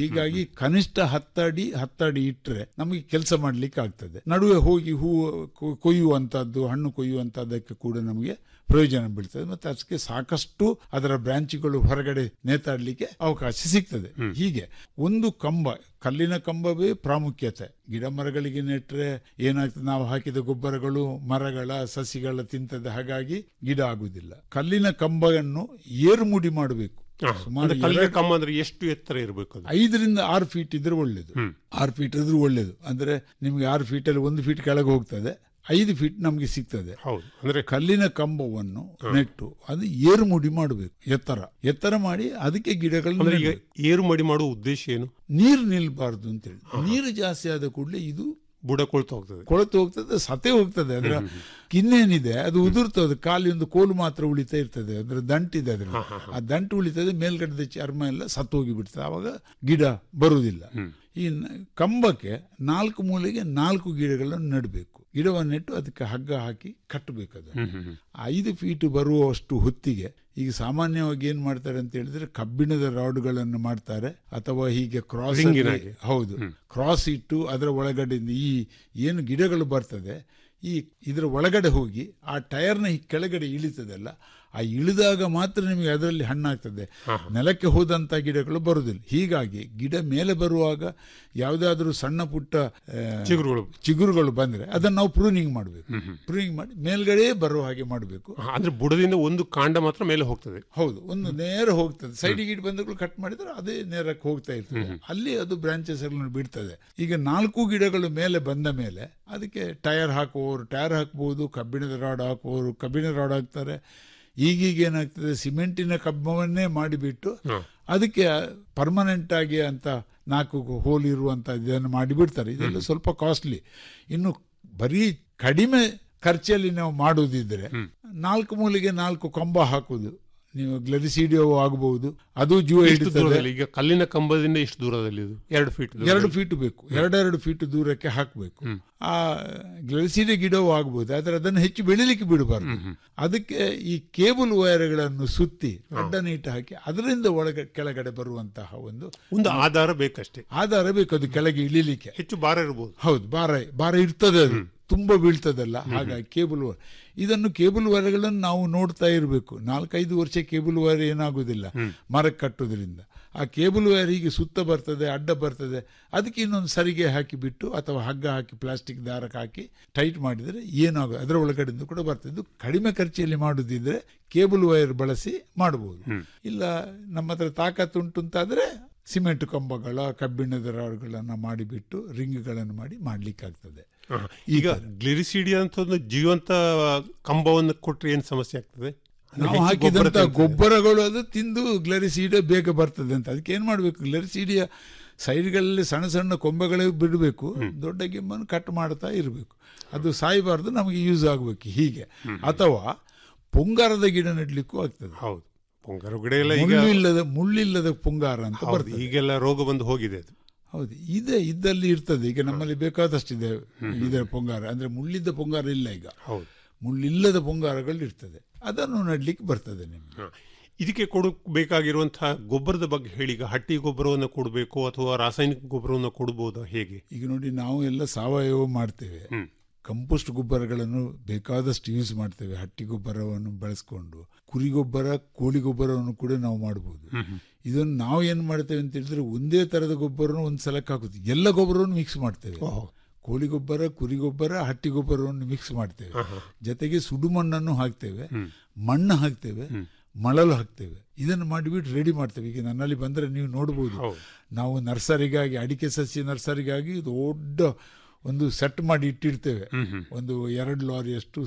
ಕನಿಷ್ಠ ಹತ್ತಡಿ ಹತ್ತಡಿ ಇಟ್ಟರೆ ನಮಗೆ ಕೆಲಸ ಮಾಡ್ಲಿಕ್ಕೆ ಆಗ್ತದೆ ನಡುವೆ ಹೋಗಿ ಹೂವು ಕೊ- ಕೊಯ್ಯುವಂತದ್ದು ಹಣ್ಣು ಕೊಯ್ಯುವಂತದ್ದಕ್ಕೆ ಕೂಡ ನಮಗೆ ಪ್ರಯೋಜನ ಬೀಳ್ತದೆ ಮತ್ತೆ ಅದಕ್ಕೆ ಸಾಕಷ್ಟು ಅದರ ಬ್ರಾಂಚ್ಗಳು ಹೊರಗಡೆ ನೇತಾಡ್ಲಿಕ್ಕೆ ಅವಕಾಶ ಸಿಗ್ತದೆ ಹೀಗೆ ಒಂದು ಕಂಬ ಕಲ್ಲಿನ ಕಂಬವೇ ಪ್ರಾಮುಖ್ಯತೆ ಗಿಡ ಮರಗಳಿಗೆ ನೆಟ್ರೆ ಏನಾಗ್ತದೆ ನಾವು ಹಾಕಿದ ಗೊಬ್ಬರಗಳು ಮರಗಳ ಸಸಿಗಳ ತಿಂತದೆ ಹಾಗಾಗಿ ಗಿಡ ಆಗುದಿಲ್ಲ ಕಲ್ಲಿನ ಕಂಬವನ್ನು ಏರುಮುಡಿ ಮಾಡಬೇಕು ಅಂದ್ರೆ ಕಲ್ಲಿನ ಕಂಬ ಅಂದ್ರೆ ಎಷ್ಟು ಎತ್ತರ ಇರಬೇಕು ಅದು ಐದರಿಂದ ಆರು ಫೀಟ್ ಇದ್ರೆ ಒಳ್ಳೇದು ಆರು ಫೀಟ್ ಇದ್ರೆ ಒಳ್ಳೇದು ಅಂದ್ರೆ ನಿಮ್ಗೆ ಆರು ಫೀಟ್ ಅಲ್ಲಿ ಒಂದು ಫೀಟ್ ಕೆಳಗೆ ಹೋಗ್ತದೆ ಐದು ಫೀಟ್ ನಮಗೆ ಸಿಗ್ತದೆ ಹೌದು ಅಂದ್ರೆ ಕಲ್ಲಿನ ಕಂಬವನ್ನು ನೆಟ್ಟು ಅದು ಏರುಮುಡಿ ಮಾಡಬೇಕು ಎತ್ತರ ಎತ್ತರ ಮಾಡಿ ಅದಕ್ಕೆ ಗಿಡಗಳನ್ನು ಅಂದ್ರೆ ಈಗ ನೆಡ್ಬೇಕು. ಏರು ಮಡಿ ಮಾಡುವ ಉದ್ದೇಶ ಏನು ನೀರು ನಿಲ್ಬಾರ್ದು ಅಂತೇಳಿ ನೀರು ಜಾಸ್ತಿ ಆದ ಕೂಡಲೇ ಇದು ಬುಡ ಕೊಳ್ತು ಹೋಗ್ತದೆ ಕೊಳೆತು ಹೋಗ್ತದೆ ಸತೆ ಹೋಗ್ತದೆ ಅದರ ಕಿನ್ನೇನಿದೆ ಅದು ಉದುರ್ತದೆ ಖಾಲಿ ಒಂದು ಕೋಲು ಮಾತ್ರ ಉಳಿತಾ ಇರ್ತದೆ ಅದರ ದಂಟಿದೆ ಅದ್ರ ಆ ದಂಟು ಉಳಿತದೆ ಮೇಲ್ಗಡೆ ಚರ್ಮ ಎಲ್ಲ ಸತ್ತು ಹೋಗಿ ಬಿಡ್ತದೆ ಆವಾಗ ಗಿಡ ಬರುವುದಿಲ್ಲ ಈ ನ- ಕಂಬಕ್ಕೆ ನಾಲ್ಕು ಮೂಲೆಗೆ ನಾಲ್ಕು ಗಿಡಗಳನ್ನು ನೆಡಬೇಕು ಗಿಡವನ್ನು ನೆಟ್ಟು ಅದಕ್ಕೆ ಹಗ್ಗ ಹಾಕಿ ಕಟ್ಟಬೇಕು ಅದನ್ನು ಐದು ಫೀಟ್ ಬರುವಷ್ಟು ಹೊತ್ತಿಗೆ ಈಗ ಸಾಮಾನ್ಯವಾಗಿ ಏನ್ ಮಾಡ್ತಾರೆ ಅಂತ ಹೇಳಿದ್ರೆ ಕಬ್ಬಿಣದ ರಾಡ್ಗಳನ್ನು ಮಾಡ್ತಾರೆ ಅಥವಾ ಹೀಗೆ ಕ್ರಾಸ್ ರಿಂಗಿನಾಗೆ. ಹೌದು ಕ್ರಾಸ್ ಇಟ್ಟು ಅದರ ಒಳಗಡೆ ಈ ಏನು ಗಿಡಗಳು ಬರ್ತದೆ ಈ ಇದರ ಒಳಗಡೆ ಹೋಗಿ ಆ ಟೈರ್ನ ಈ ಕೆಳಗಡೆ ಇಳಿತದಲ್ಲ ಆ ಇಳಿದಾಗ ಮಾತ್ರ ನಿಮಗೆ ಅದರಲ್ಲಿ ಹಣ್ಣಾಗ್ತದೆ ನೆಲಕ್ಕೆ ಹೋದಂತ ಗಿಡಗಳು ಬರುವುದಿಲ್ಲ ಹೀಗಾಗಿ ಗಿಡ ಮೇಲೆ ಬರುವಾಗ ಯಾವುದಾದ್ರೂ ಸಣ್ಣ ಪುಟ್ಟ ಆ, ಚಿಗುರುಗಳು. ಚಿಗುರುಗಳು ಬಂದ್ರೆ ಅದನ್ನು ನಾವು ಪ್ರೂನಿಂಗ್ ಮಾಡಬೇಕು ಪ್ರೂನಿಂಗ್ ಮಾಡಿ ಮೇಲ್ಗಡೆ ಬರುವ ಹಾಗೆ ಮಾಡಬೇಕು ಅಂದ್ರೆ ಬುಡದಿಂದ ಒಂದು ಕಾಂಡ ಮಾತ್ರ ಮೇಲೆ ಹೋಗ್ತದೆ ಹೌದು ಒಂದು ನೇರ ಹೋಗ್ತದೆ ಸೈಡಿಗೆ ಇಟ್ಟು ಬಂದಗಳು ಕಟ್ ಮಾಡಿದ್ರೆ ಅದೇ ನೇರಕ್ಕೆ ಹೋಗ್ತಾ ಇರ್ತದೆ ಅಲ್ಲಿ ಅದು ಬ್ರಾಂಚಸ್ ಎಲ್ಲ ಬಿಡ್ತದೆ ಈಗ ನಾಲ್ಕು ಗಿಡಗಳು ಮೇಲೆ ಬಂದ ಮೇಲೆ ಅದಕ್ಕೆ ಟೈರ್ ಹಾಕುವವರು ಟೈರ್ ಹಾಕ್ಬೋದು ಕಬ್ಬಿಣದ ರಾಡ್ ಹಾಕುವವರು ಕಬ್ಬಿಣ ರಾಡ್ ಹಾಕ್ತಾರೆ ಈಗೀಗ ಏನಾಗ್ತದೆ ಸಿಮೆಂಟಿನ ಕಬ್ಬವನ್ನೇ ಮಾಡಿಬಿಟ್ಟು ಅದಕ್ಕೆ ಪರ್ಮನೆಂಟ್ ಆಗಿ ಅಂತ ನಾಲ್ಕು ಹೋಲ್ ಇರುವಂತ ಇದನ್ನು ಮಾಡಿಬಿಡ್ತಾರೆ ಇದೆಲ್ಲ ಸ್ವಲ್ಪ ಕಾಸ್ಟ್ಲಿ ಇನ್ನು ಬರೀ ಕಡಿಮೆ ಖರ್ಚಲ್ಲಿ ನಾವು ಮಾಡುವುದಿದ್ರೆ ನಾಲ್ಕು ಮೂಲೆಗೆ ನಾಲ್ಕು ಕಂಬ ಹಾಕುವುದು ನೀವು ಗ್ಲರಿಸಿಡಿಯೋ ಆಗಬಹುದು ಅದು ಜೀವ ಎಷ್ಟು ಹಿಡಿತದೆ ದೂರದಲ್ಲಿ ಈಗ ಕಲ್ಲಿನ ಕಂಬದಿಂದ ಎಷ್ಟು ದೂರದಲ್ಲಿ ಇದು ಎರಡು ಫೀಟ್ ಎರಡು ಫೀಟ್ ಬೇಕು ಎರಡೆರಡು ಫೀಟ್ ದೂರಕ್ಕೆ ಹಾಕಬೇಕು ಆ ಗ್ಲರಿಸಿಡಿಯ ಗಿಡವೂ ಆಗಬಹುದು ಆದ್ರೆ ಅದನ್ನು ಹೆಚ್ಚು ಬೆಳಿಲಿಕ್ಕೆ ಬಿಡಬಾರ್ದು ಅದಕ್ಕೆ ಈ ಕೇಬಲ್ ವೈರ್ಗಳನ್ನು ಸುತ್ತಿ ಅಡ್ಡ ನೀಟ್ ಹಾಕಿ ಅದರಿಂದ ಒಳಗೆ ಕೆಳಗಡೆ ಬರುವಂತಹ ಒಂದು ಒಂದು ಆಧಾರ ಬೇಕಷ್ಟೇ ಆಧಾರ ಬೇಕು ಅದು ಕೆಳಗೆ ಇಳಿಲಿಕ್ಕೆ ಹೆಚ್ಚು ಭಾರ ಇರಬಹುದು ಹೌದು ಭಾರ ಭಾರ ಇರ್ತದೆ ಅದು ತುಂಬಾ ಬೀಳ್ತದಲ್ಲ ಹಾಗಾಗಿ ಕೇಬಲ್ ವೈರ್ ಇದನ್ನು ಕೇಬಲ್ ವೈರ್ಗಳನ್ನು ನಾವು ನೋಡ್ತಾ ಇರಬೇಕು ನಾಲ್ಕೈದು ವರ್ಷ ಕೇಬಲ್ ವೈರ್ ಏನಾಗುದಿಲ್ಲ ಮರಕ್ಕೆ ಕಟ್ಟೋದ್ರಿಂದ ಆ ಕೇಬಲ್ ವೈರ್ ಹೀಗೆ ಸುತ್ತ ಬರ್ತದೆ ಅಡ್ಡ ಬರ್ತದೆ ಅದಕ್ಕೆ ಇನ್ನೊಂದು ಸರಿಗೆ ಹಾಕಿ ಬಿಟ್ಟು ಅಥವಾ ಹಗ್ಗ ಹಾಕಿ ಪ್ಲಾಸ್ಟಿಕ್ ದಾರಕ್ಕೆ ಹಾಕಿ ಟೈಟ್ ಮಾಡಿದರೆ ಏನಾಗ ಅದರ ಒಳಗಡೆಯಿಂದ ಕೂಡ ಬರ್ತದೆ ಇದು ಕಡಿಮೆ ಖರ್ಚಲ್ಲಿ ಮಾಡುದಿದ್ರೆ ಕೇಬಲ್ ವೈರ್ ಬಳಸಿ ಮಾಡಬಹುದು ಇಲ್ಲ ನಮ್ಮ ಹತ್ರ ತಾಕತ್ತುಂಟು ಅಂತಾದ್ರೆ ಸಿಮೆಂಟ್ ಕಂಬಗಳ ಕಬ್ಬಿಣದ ರಾಡ್ಗಳನ್ನ ಮಾಡಿಬಿಟ್ಟು ರಿಂಗ್ಗಳನ್ನು ಮಾಡಿ ಮಾಡ್ಲಿಕ್ಕಾಗ್ತದೆ ಈಗ ಗ್ಲಿರಿಸಿಡಿ ಅಂತ ಒಂದು ಜೀವಂತ ಕಂಬವನ್ನು ಕೊಟ್ರೆ ಏನ್ ಸಮಸ್ಯೆ ಆಗ್ತದೆ ಅಂದ್ರೆ ನಾವು ಹೆಚ್ಚು ಗೊಬ್ಬರ ಹಾಕಿದಂತ ತಿಂತದೆ. ಗೊಬ್ಬರಗಳು ಅದು ತಿಂದು ಗ್ಲರಿಸೀಡಿಯ ಬೇಗ ಬರ್ತದೆ ಅಂತ ಅದಕ್ಕೆ ಏನ್ ಮಾಡ್ಬೇಕು ಗ್ಲರಿಸೀಡಿಯ ಸೈಡ್ಗಳಲ್ಲಿ ಸಣ್ಣ ಸಣ್ಣ ಕೊಂಬೆಗಳೇ ಬಿಡಬೇಕು ದೊಡ್ಡ ಗಿಮ್ಮನ್ನು ಕಟ್ ಮಾಡ್ತಾ ಇರಬೇಕು ಅದು ಸಾಯಬಾರ್ದು ನಮಗೆ ಯೂಸ್ ಆಗಬೇಕು ಹೀಗೆ ಅಥವಾ ಪುಂಗಾರದ ಗಿಡ ನೆಡ್ಲಿಕ್ಕೂ ಆಗ್ತದೆ ಹೌದು ಪುಂಗಾರ ಗಿಡ ಎಲ್ಲ ಈಗ ಮುಳ್ಳಿಲ್ಲದ ಮುಳ್ಳಿಲ್ಲದ ಪುಂಗಾರ ಅಂತ ಹೌದು, ಬರ್ತದೆ ಈಗೆಲ್ಲ ರೋಗ ಬಂದು ಹೋಗಿದೆ ಅದು ಹೌದು ಇದೆ ಇದ್ದಲ್ಲಿ ಇರ್ತದೆ ಈಗ ನಮ್ಮಲ್ಲಿ ಬೇಕಾದಷ್ಟಿದೆ ಇದರ ಪೊಂಗಾರ ಅಂದ್ರೆ ಮುಳ್ಳಿದ್ದ ಪೊಂಗಾರ ಇಲ್ಲ ಈಗ ಹೌದು ಮುಳ್ಳಿಲ್ಲದ ಪೊಂಗಾರಗಳು ಇರ್ತದೆ ಅದನ್ನು ನಡ್ಲಿಕ್ಕೆ ಬರ್ತದೆ ನಿಮ್ಗೆ ಹ. ಇದಕ್ಕೆ ಕೊಡಬೇಕಾಗಿರುವಂತಹ ಗೊಬ್ಬರದ ಬಗ್ಗೆ ಹೇಳಿ ಈಗ ಹಟ್ಟಿ ಗೊಬ್ಬರವನ್ನು ಕೊಡಬೇಕು ಅಥವಾ ರಾಸಾಯನಿಕ ಗೊಬ್ಬರವನ್ನು ಕೊಡಬಹುದಾ ಹೇಗೆ ಈಗ ನೋಡಿ ನಾವು ಎಲ್ಲ ಸಾವಯವ ಮಾಡ್ತೇವೆ ಕಂಪೋಸ್ಟ್ ಗೊಬ್ಬರಗಳನ್ನು ಬೇಕಾದಷ್ಟು ಯೂಸ್ ಮಾಡ್ತೇವೆ ಹಟ್ಟಿ ಗೊಬ್ಬರವನ್ನು ಬಳಸ್ಕೊಂಡು ಕುರಿ ಗೊಬ್ಬರ ಕೋಳಿ ಗೊಬ್ಬರವನ್ನು ಕೂಡ ನಾವು ಮಾಡಬಹುದು ಇದನ್ನು ನಾವು ಏನ್ ಮಾಡ್ತೇವೆ ಅಂತ ಹೇಳಿದ್ರೆ ಒಂದೇ ತರದ ಗೊಬ್ಬರವನ್ನು ಒಂದ್ ಸಲಕ್ಕೆ ಹಾಕುದು ಎಲ್ಲ ಗೊಬ್ಬರವನ್ನು ಮಿಕ್ಸ್ ಮಾಡ್ತೇವೆ ಕೋಳಿ ಗೊಬ್ಬರ ಕುರಿ ಗೊಬ್ಬರ ಹಟ್ಟಿ ಗೊಬ್ಬರವನ್ನು ಮಿಕ್ಸ್ ಮಾಡ್ತೇವೆ ಜೊತೆಗೆ ಸುಡು ಮಣ್ಣನ್ನು ಹಾಕ್ತೇವೆ ಮಣ್ಣು ಹಾಕ್ತೇವೆ ಮಳಲು ಹಾಕ್ತೇವೆ ಇದನ್ನು ಮಾಡಿಬಿಟ್ಟು ರೆಡಿ ಮಾಡ್ತೇವೆ ಈಗ ನನ್ನಲ್ಲಿ ಬಂದ್ರೆ ನೀವು ನೋಡಬಹುದು ನಾವು ನರ್ಸರಿಗಾಗಿ ಅಡಿಕೆ ಸಸ್ಯ ನರ್ಸರಿಗಾಗಿ ದೊಡ್ಡ ಒಂದು ಸೆಟ್ ಮಾಡಿ ಇಟ್ಟಿರ್ತೇವೆ ಒಂದು ಎರಡು ಲಾರಿಯಷ್ಟು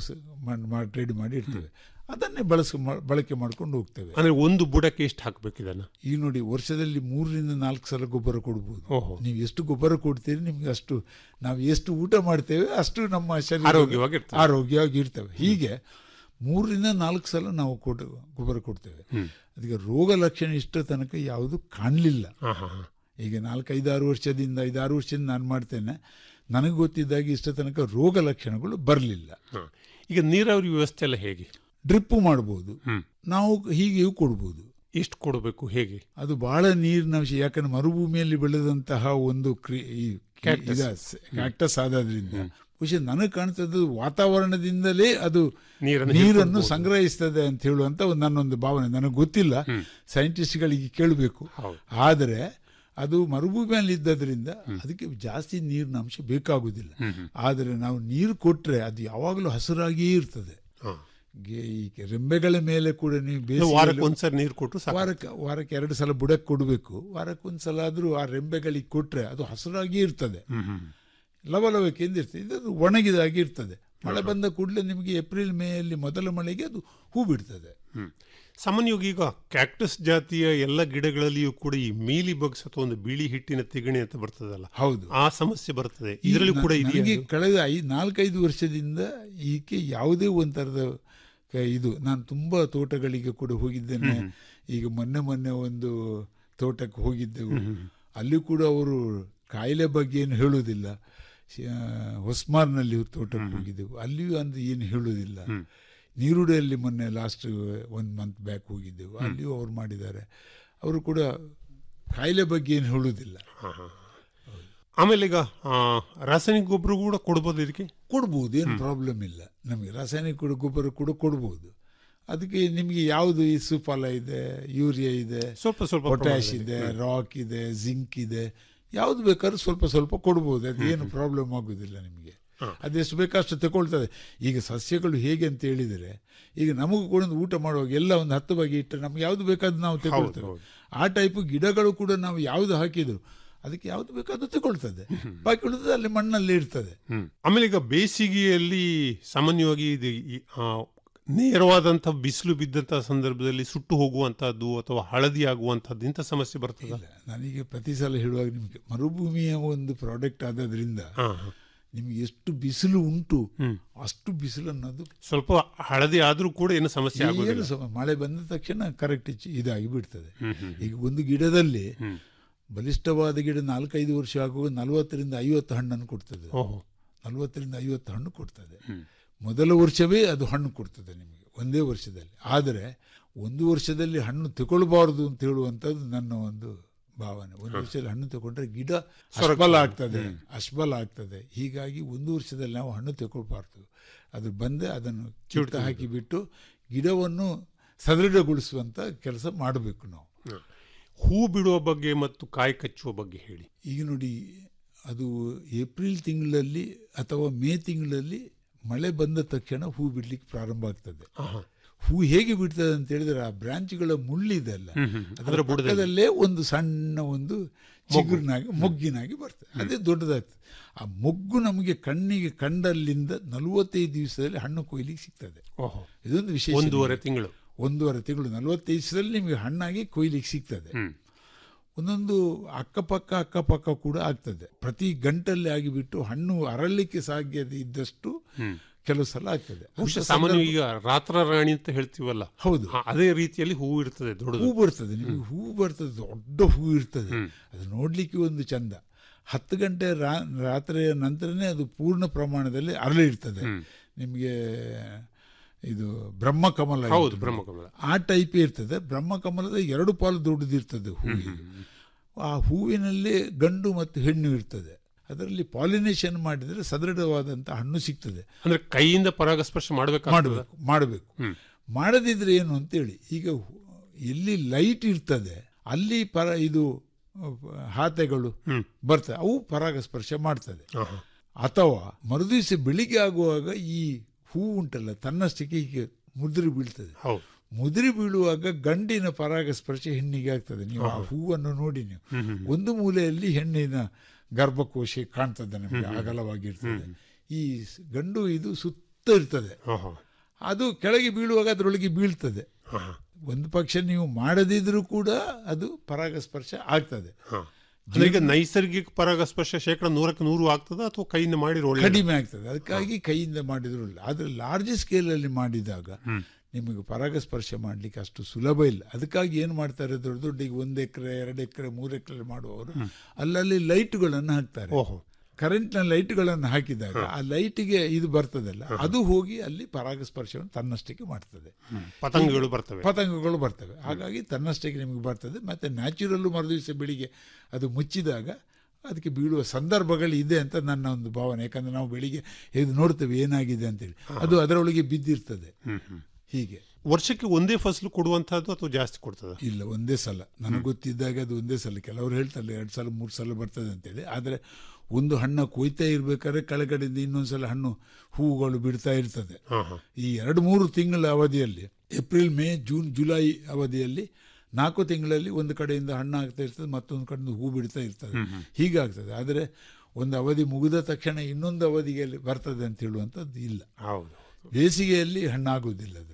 ರೆಡಿ ಮಾಡಿ ಇಡ್ತೇವೆ ಅದನ್ನೇ ಬಳಸ ಬಳಕೆ ಮಾಡ್ಕೊಂಡು ಹೋಗ್ತೇವೆ ಅಂದ್ರೆ ಒಂದು ಬುಡಕ್ಕೆ ಎಷ್ಟು ಹಾಕ್ಬೇಕು ಇದನ್ನ ಈಗ ನೋಡಿ ವರ್ಷದಲ್ಲಿ ಮೂರರಿಂದ ನಾಲ್ಕು ಸಲ ಗೊಬ್ಬರ ಕೊಡ್ಬೋದು ಓಹೋ. ನೀವು ಎಷ್ಟು ಗೊಬ್ಬರ ಕೊಡ್ತೀರಿ ನಿಮ್ಗೆ ಅಷ್ಟು ನಾವು ಎಷ್ಟು ಊಟ ಮಾಡ್ತೇವೆ ಅಷ್ಟು ನಮ್ಮ ಶರೀರ ಆರೋಗ್ಯವಾಗಿರ್ತದೆ. ಆರೋಗ್ಯವಾಗಿ ಇರ್ತವೆ ಹೀಗೆ ಮೂರರಿಂದ ನಾಲ್ಕು ಸಲ ನಾವು ಕೊಟ್ಟು ಗೊಬ್ಬರ ಕೊಡ್ತೇವೆ ಅದಕ್ಕೆ ರೋಗ ಲಕ್ಷಣ ಇಷ್ಟ ತನಕ ಯಾವುದು ಕಾಣಲಿಲ್ಲ ಹಾ, ಹಾ, ಹಾ. ಈಗ ನಾಲ್ಕೈದಾರು ವರ್ಷದಿಂದ ಐದಾರು ವರ್ಷದಿಂದ ನಾನು ಮಾಡ್ತೇನೆ ನನಗೆ ಗೊತ್ತಿದ್ದಾಗಿ ಇಷ್ಟ ತನಕ ರೋಗ ಲಕ್ಷಣಗಳು ಬರಲಿಲ್ಲ ಹ. ಈಗ ನೀರಾವರಿ ವ್ಯವಸ್ಥೆ ಎಲ್ಲ ಹೇಗೆ ಡ್ರಿಪ್ಪು ಮಾಡ್ಬೋದು ನಾವು ಹೀಗೆಯೂ ಕೊಡ್ಬೋದು ಎಷ್ಟು ಕೊಡಬೇಕು ಹೇಗೆ ಅದು ಬಹಳ ನೀರಿನ ಅಂಶ ಯಾಕಂದ್ರೆ ಮರುಭೂಮಿಯಲ್ಲಿ ಬೆಳೆದಂತಹ ಒಂದು ಕ್ರಿ ಈ Cactus. ಕ್ಯಾಕ್ಟಸ್ ಆದ್ರಿಂದ ಬಹುಶಃ ನನಗೆ ಕಾಣ್ತದ್ದು ವಾತಾವರಣದಿಂದಲೇ ಅದು ನೀರನ್ನು ನೀರನ್ನು ಹಿಡ್ಕೊಳ್ಬೋದು. ಸಂಗ್ರಹಿಸ್ತದೆ ಅಂತ ಹೇಳುವಂತ ಒಂದು ನನ್ನೊಂದು ಭಾವನೆ ನನಗೆ ಗೊತ್ತಿಲ್ಲ ಸೈಂಟಿಸ್ಟ್ಗಳಿಗೆ ಕೇಳಬೇಕು ಆದರೆ ಅದು ಮರುಭೂಮಿಯಲ್ಲಿ ಇದ್ದದ್ರಿಂದ ಅದಕ್ಕೆ ಜಾಸ್ತಿ ನೀರಿನ ಅಂಶ ಬೇಕಾಗುವುದಿಲ್ಲ ಆದರೆ ನಾವು ನೀರು ಕೊಟ್ರೆ ಅದು ಯಾವಾಗಲೂ ಹಸಿರಾಗಿಯೇ ಇರ್ತದೆ ಗೆ- ಈ ರೆಂಬೆಗಳ ಮೇಲೆ ಕೂಡ ನೀವು ಬೇಸಿಗೆಯಲ್ಲಿ- ವಾರಕ್ಕೆ ಒಂದ್ಸರಿ ನೀರು ಕೊಟ್ರು ಸಾಕು. ವಾರಕ್ಕೆ ವಾರಕ್ಕೆ ಎರಡು ಸಲ ಬುಡಕ್ಕೆ ಕೊಡಬೇಕು ವಾರಕ್ಕೆ ಒಂದ್ಸಲ ಆದ್ರೂ ಆ ರೆಂಬೆಗಳಿಗೆ ಕೊಟ್ರೆ ಅದು ಹಸಿರಾಗಿ ಇರ್ತದೆ ಲವಲವಿಕೆಯಿಂದ ಇರ್ತದೆ ಇದು ಒಣಗಿದಾಗಿ ಇರ್ತದೆ ಮಳೆ ಬಂದ ಕೂಡಲೇ ನಿಮಗೆ ಏಪ್ರಿಲ್ ಮೇಯಲ್ಲಿ ಮೊದಲ ಮಳೆಗೆ ಅದು ಹೂ ಬಿಡ್ತದೆ ಹ್ಮ್. ಸಾಮಾನ್ಯವಾಗಿ ಈಗ ಕ್ಯಾಕ್ಟಸ್ ಜಾತಿಯ ಎಲ್ಲ ಗಿಡಗಳಲ್ಲಿಯೂ ಕೂಡ ಈ ಮೀಲಿ ಬಗ್ಸ್ ಅಥವಾ ಒಂದು ಬಿಳಿ ಹಿಟ್ಟಿನ ತಿಗಣೆ ಅಂತ ಬರ್ತದಲ್ಲ ಹೌದು ಆ ಸಮಸ್ಯೆ ಬರ್ತದೆ ಇದರಲ್ಲಿ ಕೂಡ ಈಗ ಇದೆಯಾ ನನಗೆ ಅದು? ಕಳೆದ ಐ ನಾಲ್ಕೈದು ವರ್ಷದಿಂದ ಈಕೆ ಯಾವುದೇ ಒಂಥರದ ಕ- ಇದು ನಾನು ತುಂಬಾ ತೋಟಗಳಿಗೆ ಕೂಡ ಹೋಗಿದ್ದೇನೆ ಈಗ ಮೊನ್ನೆ ಮೊನ್ನೆ ಒಂದು ತೋಟಕ್ಕೆ ಹೋಗಿದ್ದೆವು ಅಲ್ಲಿ ಕೂಡ ಅವರು ಕಾಯಿಲೆ ಬಗ್ಗೆ ಏನು ಹೇಳುವುದಿಲ್ಲ ಶ- ಹೊಸ್ಮಾರ್ನಲ್ಲಿ ತೋಟಕ್ಕೆ ಹೋಗಿದ್ದೆವು ಅಲ್ಲಿಯೂ ಅಂದ್ರೆ ಏನು ಹೇಳುವುದಿಲ್ಲ ನೀರುಡೆಯಲ್ಲಿ ಮೊನ್ನೆ ಲಾಸ್ಟ್ ಒನ್ ಮಂತ್ ಬ್ಯಾಕ್ ಹೋಗಿದ್ದೆವು ಅಲ್ಲಿಯೂ ಅವ್ರು ಮಾಡಿದ್ದಾರೆ ಅವರು ಕೂಡ ಕಾಯಿಲೆ ಬಗ್ಗೆ ಏನು ಹೇಳುವುದಿಲ್ಲ ಆಮೇಲೆ ಈಗ ಆ, ರಾಸಾಯನಿಕ ಗೊಬ್ಬರ ಕೂಡ ಕೊಡ್ಬೋದು ಇದಕ್ಕೆ ಕೊಡ್ಬೋದು ಏನು ಪ್ರಾಬ್ಲಮ್ ಇಲ್ಲ ನಮಗೆ ರಾಸಾಯನಿಕ ಕೂಡ ಗೊಬ್ಬರ ಕೂಡ ಕೊಡ್ಬೋದು ಅದಕ್ಕೆ ನಿಮಗೆ ಯಾವುದು ಈ ಸುಫಲ ಇದೆ ಯೂರಿಯಾ ಇದೆ ಸ್ವಲ್ಪ ಸ್ವಲ್ಪ ಪೊಟ್ಯಾಶ್ ಪ್ರಮಾಣದಲ್ಲಿ. ಇದೆ ಹ್ಮ್. ರಾಕ್ ಇದೆ ಜಿಂಕ್ ಇದೆ ಯಾವ್ದು ಬೇಕಾದ್ರೂ ಸ್ವಲ್ಪ ಸ್ವಲ್ಪ ಕೊಡ್ಬೋದು ಅದು ಏನು ಪ್ರಾಬ್ಲಮ್ ಆಗುದಿಲ್ಲ ನಿಮಗೆ ಅದೆಷ್ಟು ಬೇಕಷ್ಟು ತಗೊಳ್ತದೆ ಈಗ ಸಸ್ಯಗಳು ಹೇಗೆ ಅಂತ ಹೇಳಿದರೆ ಈಗ ನಮಗೂ ಕೂಡ ಒಂದು ಊಟ ಮಾಡುವಾಗ ಎಲ್ಲ ಒಂದು ಹತ್ತು ಬಗೆ ಇಟ್ಟರೆ ನಮ್ಗೆ ಯಾವ್ದು ಬೇಕಾದ್ರೂ ನಾವು ತಗೊಳ್ತೇವೆ ಹೌದು. ಆ ಟೈಪ್ ಗಿಡಗಳು ಕೂಡ ನಾವು ಯಾವ್ದು ಹಾಕಿದ್ರು ಅದಕ್ಕೆ ಯಾವ್ದು ಬೇಕಾದ್ರೂ ತಗೊಳ್ತದೆ ಬಾಕಿ ಉಳಿದ್ರೆ ಅಲ್ಲಿ ಮಣ್ಣಲ್ಲಿ ಇರ್ತದೆ ಹ್ಮ್. ಆಮೇಲೆ ಈಗ ಬೇಸಿಗೆಯಲ್ಲಿ ಸಾಮಾನ್ಯವಾಗಿ ಇದು ಈ, ಆ, ನೇರವಾದಂಥ ಬಿಸಿಲು ಬಿದ್ದಂತಹ ಸಂದರ್ಭದಲ್ಲಿ ಸುಟ್ಟು ಹೋಗುವಂತಹದ್ದು ಅಥವಾ ಹಳದಿ ಆಗುವಂತಹದ್ದು ಇಂಥ ಸಮಸ್ಯೆ ಬರ್ತದ ನನಗೆ ಪ್ರತಿ ಸಲ ಹೇಳುವಾಗ ನಿಮಗೆ ಮರುಭೂಮಿಯ ಒಂದು ಪ್ರಾಡಕ್ಟ್ ಆದದ್ರಿಂದ ನಿಮಗೆ ಎಷ್ಟು ಬಿಸಿಲು ಉಂಟು ಅಷ್ಟು ಬಿಸಿಲು ಅನ್ನೋದು ಸ್ವಲ್ಪ ಹಳದಿ ಆದ್ರೂ ಕೂಡ ಏನು ಸಮಸ್ಯೆ ಏನು ಆಗೋದಿಲ್ಲ ಸಮ- ಮಳೆ ಬಂದ ತಕ್ಷಣ ಕರೆಕ್ಟ್ ಇದಾಗಿ ಬಿಡ್ತದೆ ಹ್ಮ್, ಹ್ಮ್, ಈಗ ಒಂದು ಗಿಡದಲ್ಲಿ ಬಲಿಷ್ಠವಾದ ಗಿಡ ನಾಲ್ಕೈದು ವರ್ಷ ಆಗುವಾಗ ನಲವತ್ತರಿಂದ ಐವತ್ತು ಹಣ್ಣನ್ನು ಕೊಡ್ತದೆ ಓಹೋ. ನಲವತ್ತರಿಂದ ಐವತ್ತು ಹಣ್ಣು ಕೊಡ್ತದೆ ಮೊದಲ ವರ್ಷವೇ ಅದು ಹಣ್ಣು ಕೊಡ್ತದೆ ನಿಮಗೆ ಒಂದೇ ವರ್ಷದಲ್ಲಿ ಆದರೆ ಒಂದು ವರ್ಷದಲ್ಲಿ ಹಣ್ಣು ತಗೊಳ್ಬಾರದು ಅಂತ ಹೇಳುವಂಥದ್ದು ನನ್ನ ಒಂದು ಭಾವನೆ ಒಂದು ವರ್ಷದಲ್ಲಿ ಹಣ್ಣು ತಗೊಂಡ್ರೆ ಗಿಡ ಅಶ್ಬಲ ಆಗ್ತದೆ ಅಶ್ಬಲ ಆಗ್ತದೆ ಹೀಗಾಗಿ ಒಂದು ವರ್ಷದಲ್ಲಿ ನಾವು ಹಣ್ಣು ತಗೊಳ್ಬಾರ್ದು ಅದು ಬಂದೆ ಅದನ್ನು ಕಿತ್ತ ಹಾಕಿಬಿಟ್ಟು ಗಿಡವನ್ನು ಸದೃಢಗೊಳಿಸುವಂತ ಕೆಲಸ ಮಾಡಬೇಕು ನಾವು ಹೂ ಬಿಡುವ ಬಗ್ಗೆ ಮತ್ತು ಕಾಯಿ ಕಚ್ಚುವ ಬಗ್ಗೆ ಹೇಳಿ ಈಗ ನೋಡಿ ಅದು ಏಪ್ರಿಲ್ ತಿಂಗಳಲ್ಲಿ ಅಥವಾ ಮೇ ತಿಂಗಳಲ್ಲಿ ಮಳೆ ಬಂದ ತಕ್ಷಣ ಹೂ ಬಿಡ್ಲಿಕ್ಕೆ ಪ್ರಾರಂಭ ಆಗ್ತದೆ ಹೂ ಹೇಗೆ ಬಿಡ್ತದೆ ಅಂತ ಹೇಳಿದ್ರೆ ಆ ಬ್ರಾಂಚ್ಗಳ ಮುಳ್ಳಿದೆ ಅಲ್ಲ ಹ್ಮ್, ಹ್ಮ್. ಅದರ ಅದರ ಬುಡದಲ್ಲಿ. ಪಕ್ಕದಲ್ಲೇ ಒಂದು ಸಣ್ಣ ಒಂದು ಚಿಗುರಿನಾಗಿ ಮೊಗ್ಗಿನಾಗಿ ಬರ್ತದೆ ಅದೇ ದೊಡ್ಡದಾಗ್ತದೆ ಆ ಮೊಗ್ಗು ನಮಗೆ ಕಣ್ಣಿಗೆ ಕಂಡಲ್ಲಿಂದ ನಲವತ್ತೈದು ದಿವಸದಲ್ಲಿ ಹಣ್ಣು ಕೊಯ್ಲಿಕ್ಕೆ ಸಿಗ್ತದೆ ಓಹೋ. ಇದೊಂದು ವಿಶೇಷ ಒಂದೂವರೆ ನಿಮಗೆ. ತಿಂಗಳು. ಒಂದೂವರೆ ತಿಂಗಳು ನಲವತ್ತೈದು ದಿವಸದಲ್ಲಿ ನಿಮಗೆ ಹಣ್ಣಾಗಿ ಕೊಯ್ಲಿಕ್ಕೆ ಸಿಗ್ತದೆ ಒಂದೊಂದು ಅಕ್ಕಪಕ್ಕ ಅಕ್ಕಪಕ್ಕ ಕೂಡ ಆಗ್ತದೆ ಪ್ರತಿ ಗಂಟಲ್ಲಿ ಆಗಿಬಿಟ್ಟು ಹಣ್ಣು ಅರಳಲಿಕ್ಕೆ ಸಾಧ್ಯತೆ ಇದ್ದಷ್ಟು ಕೆಲವು ಸಲ ಆಗ್ತದೆ ಬಹುಶಃ ಅಂಥ ಸಾಮಾನ್ಯ ಸಂದರ್ಭ- ಈಗ ರಾತ್ರ ರಾಣಿ ಅಂತ ಹೇಳ್ತೀವಲ್ಲ ಹೌದು. ಹಾ, ಅದೇ ರೀತಿಯಲ್ಲಿ ಹೂ ಇರ್ತದೆ ದೊಡ್ಡದು ಹೂ ಬರ್ತದೆ ನಿಮಗೆ ಹೂ ಬರ್ತದೆ ದೊಡ್ಡ ಹೂ ಇರ್ತದೆ ಅದು ನೋಡ್ಲಿಕ್ಕೆ ಒಂದು ಚಂದ ಹತ್ತು ಗಂಟೆ ರಾ- ರಾತ್ರಿಯ ನಂತರನೇ ಅದು ಪೂರ್ಣ ಪ್ರಮಾಣದಲ್ಲಿ ಅರಳಿರ್ತದೆ ನಿಮಗೆ ಇದು ಬ್ರಹ್ಮಕಮಲ ಹೌದು, ಇರ್ತದೆ. ಬ್ರಹ್ಮಕಮಲ. ಆ ಟೈಪ್ ಇರ್ತದೆ ಬ್ರಹ್ಮಕಮಲದ ಎರಡು ಪಾಲು ದೊಡ್ಡದಿರ್ತದೆ ಹೂವಿಗೆ ಆ ಹೂವಿನಲ್ಲಿ ಗಂಡು ಮತ್ತು ಹೆಣ್ಣು ಇರ್ತದೆ ಅದರಲ್ಲಿ ಪಾಲಿನೇಷನ್ ಮಾಡಿದರೆ ಸದೃಢವಾದಂಥ ಹಣ್ಣು ಸಿಗ್ತದೆ ಅಂದ್ರೆ ಕೈಯಿಂದ ಪರಾಗಸ್ಪರ್ಶ ಮಾಡಬೇಕು ಮಾಡಬೇಕು ಮಾಡಬೇಕು ಮಾಡದಿದ್ರೆ ಏನು ಅಂತೇಳಿ ಈಗ ಹು- ಎಲ್ಲಿ ಲೈಟ್ ಇರ್ತದೆ ಅಲ್ಲಿ ಪರ ಇದು ಅಹ್, ಹಾತೆಗಳು ಬರ್ತವೆ ಅವು ಪರಾಗಸ್ಪರ್ಶ ಮಾಡ್ತದೆ ಅಥವಾ ಮರುದಿವಸ ಬೆಳಿಗ್ಗೆ ಆಗುವಾಗ ಈ ಹೂ ಉಂಟಲ್ಲ ತನ್ನಷ್ಟಕ್ಕೆ ಹೀಗೆ ಮುದುರಿ ಬೀಳ್ತದೆ ಮುದುರಿ ಬೀಳುವಾಗ ಗಂಡಿನ ಪರಾಗಸ್ಪರ್ಶ ಹೆಣ್ಣಿಗೆ ಆಗ್ತದೆ ನೀವು ಆ ಹೂವನ್ನು ನೋಡಿ ನೀವು ಒಂದು ಮೂಲೆಯಲ್ಲಿ ಹೆಣ್ಣಿನ ಗರ್ಭಕೋಶ ಕಾಣ್ತದೆ ನಮಗೆ ಅಗಲವಾಗಿರ್ತದೆ ಈ ಸ್- ಗಂಡು ಇದು ಸುತ್ತ ಇರ್ತದೆ ಅದು ಕೆಳಗೆ ಬೀಳುವಾಗ ಅದರೊಳಗೆ ಬೀಳ್ತದೆ ಒಂದು ಪಕ್ಷ ನೀವು ಮಾಡದಿದ್ರೂ ಕೂಡ ಅದು ಪರಾಗಸ್ಪರ್ಶ ಆಗ್ತದೆ ಅಂದ್ರೆ ಈಗ ನೈಸರ್ಗಿಕ ಪರಾಗಸ್ಪರ್ಶ ಶೇಕಡ ನೂರಕ್ಕೆ ನೂರು ಆಗ್ತದ ಅಥವಾ ಕೈಯಿಂದ ಮಾಡಿ ಒಳ್ಳೆ ಕಡಿಮೆ ಆಗ್ತದೆ ಅದಕ್ಕಾಗಿ ಕೈಯಿಂದ ಮಾಡಿದ್ರು ಇಲ್ಲ ಆದರೆ ಲಾರ್ಜ್ ಸ್ಕೇಲಲ್ಲಿ ಮಾಡಿದಾಗ ನಿಮಗೆ ಪರಾಗಸ್ಪರ್ಶ ಮಾಡಲಿಕ್ಕೆ ಅಷ್ಟು ಸುಲಭ ಇಲ್ಲ ಅದಕ್ಕಾಗಿ ಏನು ಮಾಡ್ತಾರೆ ದೊಡ್ಡ ದೊಡ್ಡ ಈಗ ಒಂದು ಎಕರೆ ಎರಡು ಎಕರೆ ಮೂರು ಎಕರೆ ಮಾಡುವವರು ಅಲ್ಲಲ್ಲಿ ಲೈಟ್ಗಳನ್ನು ಹಾಕ್ತಾರೆ ಓಹೋ ಕರೆಂಟ್ ನ ಲೈಟ್ಗಳನ್ನು ಹಾಕಿದಾಗ ಆ ಲೈಟ್ಗೆ ಇದು ಬರ್ತದಲ್ಲ ಅದು ಹೋಗಿ ಅಲ್ಲಿ ಪರಾಗಸ್ಪರ್ಶವನ್ನು ತನ್ನಷ್ಟಕ್ಕೆ ಮಾಡ್ತದೆ ಪತಂಗಗಳು ಬರ್ತವೆ. ಪತಂಗಗಳು ಬರ್ತವೆ ಹಾಗಾಗಿ ತನ್ನಷ್ಟಕ್ಕೆ ನಿಮಗೆ ಬರ್ತದೆ ಮತ್ತೆ ನ್ಯಾಚುರಲ್ ಮರುದಿವಸ ಬೆಳಿಗ್ಗೆ ಅದು ಮುಚ್ಚಿದಾಗ ಅದಕ್ಕೆ ಬೀಳುವ ಸಂದರ್ಭಗಳು ಇದೆ ಅಂತ ನನ್ನ ಒಂದು ಭಾವನೆ ಯಾಕಂದ್ರೆ ನಾವು ಬೆಳಿಗ್ಗೆ ಎದ್ದು ನೋಡ್ತೇವೆ ಏನಾಗಿದೆ ಅಂತೇಳಿ ಅದು ಅದರೊಳಗೆ ಬಿದ್ದಿರ್ತದೆ ಹೀಗೆ ವರ್ಷಕ್ಕೆ ಒಂದೇ ಫಸಲು ಕೊಡುವಂತಹದ್ದು ಅಥವಾ ಜಾಸ್ತಿ ಕೊಡ್ತದ ಇಲ್ಲ ಒಂದೇ ಸಲ ನನಗೆ ಗೊತ್ತಿದ್ದಾಗ ಅದು ಒಂದೇ ಸಲ ಕೆಲವರು ಹೇಳ್ತಾರೆ ಎರಡು ಸಲ ಮೂರು ಸಲ ಬರ್ತದೆ ಅಂತೇಳಿ ಆದರೆ ಒಂದು ಹಣ್ಣು ಕೊಯ್ತಾ ಇರ್ಬೇಕಾದ್ರೆ ಕೆಳಗಡೆಯಿಂದ ಇನ್ನೊಂದು ಸಲ ಹಣ್ಣು ಹೂವುಗಳು ಬಿಡ್ತಾ ಇರ್ತದೆ ಈ ಎರಡು ಮೂರು ತಿಂಗಳ ಅವಧಿಯಲ್ಲಿ ಏಪ್ರಿಲ್ ಮೇ ಜೂನ್ ಜುಲೈ ಅವಧಿಯಲ್ಲಿ ನಾಲ್ಕು ತಿಂಗಳಲ್ಲಿ ಒಂದು ಕಡೆಯಿಂದ ಹಣ್ಣು ಆಗ್ತಾ ಇರ್ತದೆ ಮತ್ತೊಂದು ಕಡೆಯಿಂದ ಹೂ ಬಿಡ್ತಾ ಇರ್ತದೆ ಹೀಗಾಗ್ತದೆ ಆದರೆ ಒಂದು ಅವಧಿ ಮುಗಿದ ತಕ್ಷಣ ಇನ್ನೊಂದು ಅವಧಿಗೆ ಬರ್ತದೆ ಅಂತ ಹೇಳುವಂಥದ್ದು ಇಲ್ಲ ಹೌದು ಬೇಸಿಗೆಯಲ್ಲಿ ಹಣ್ಣಾಗುವುದಿಲ್ಲ ಅದರದ್ದು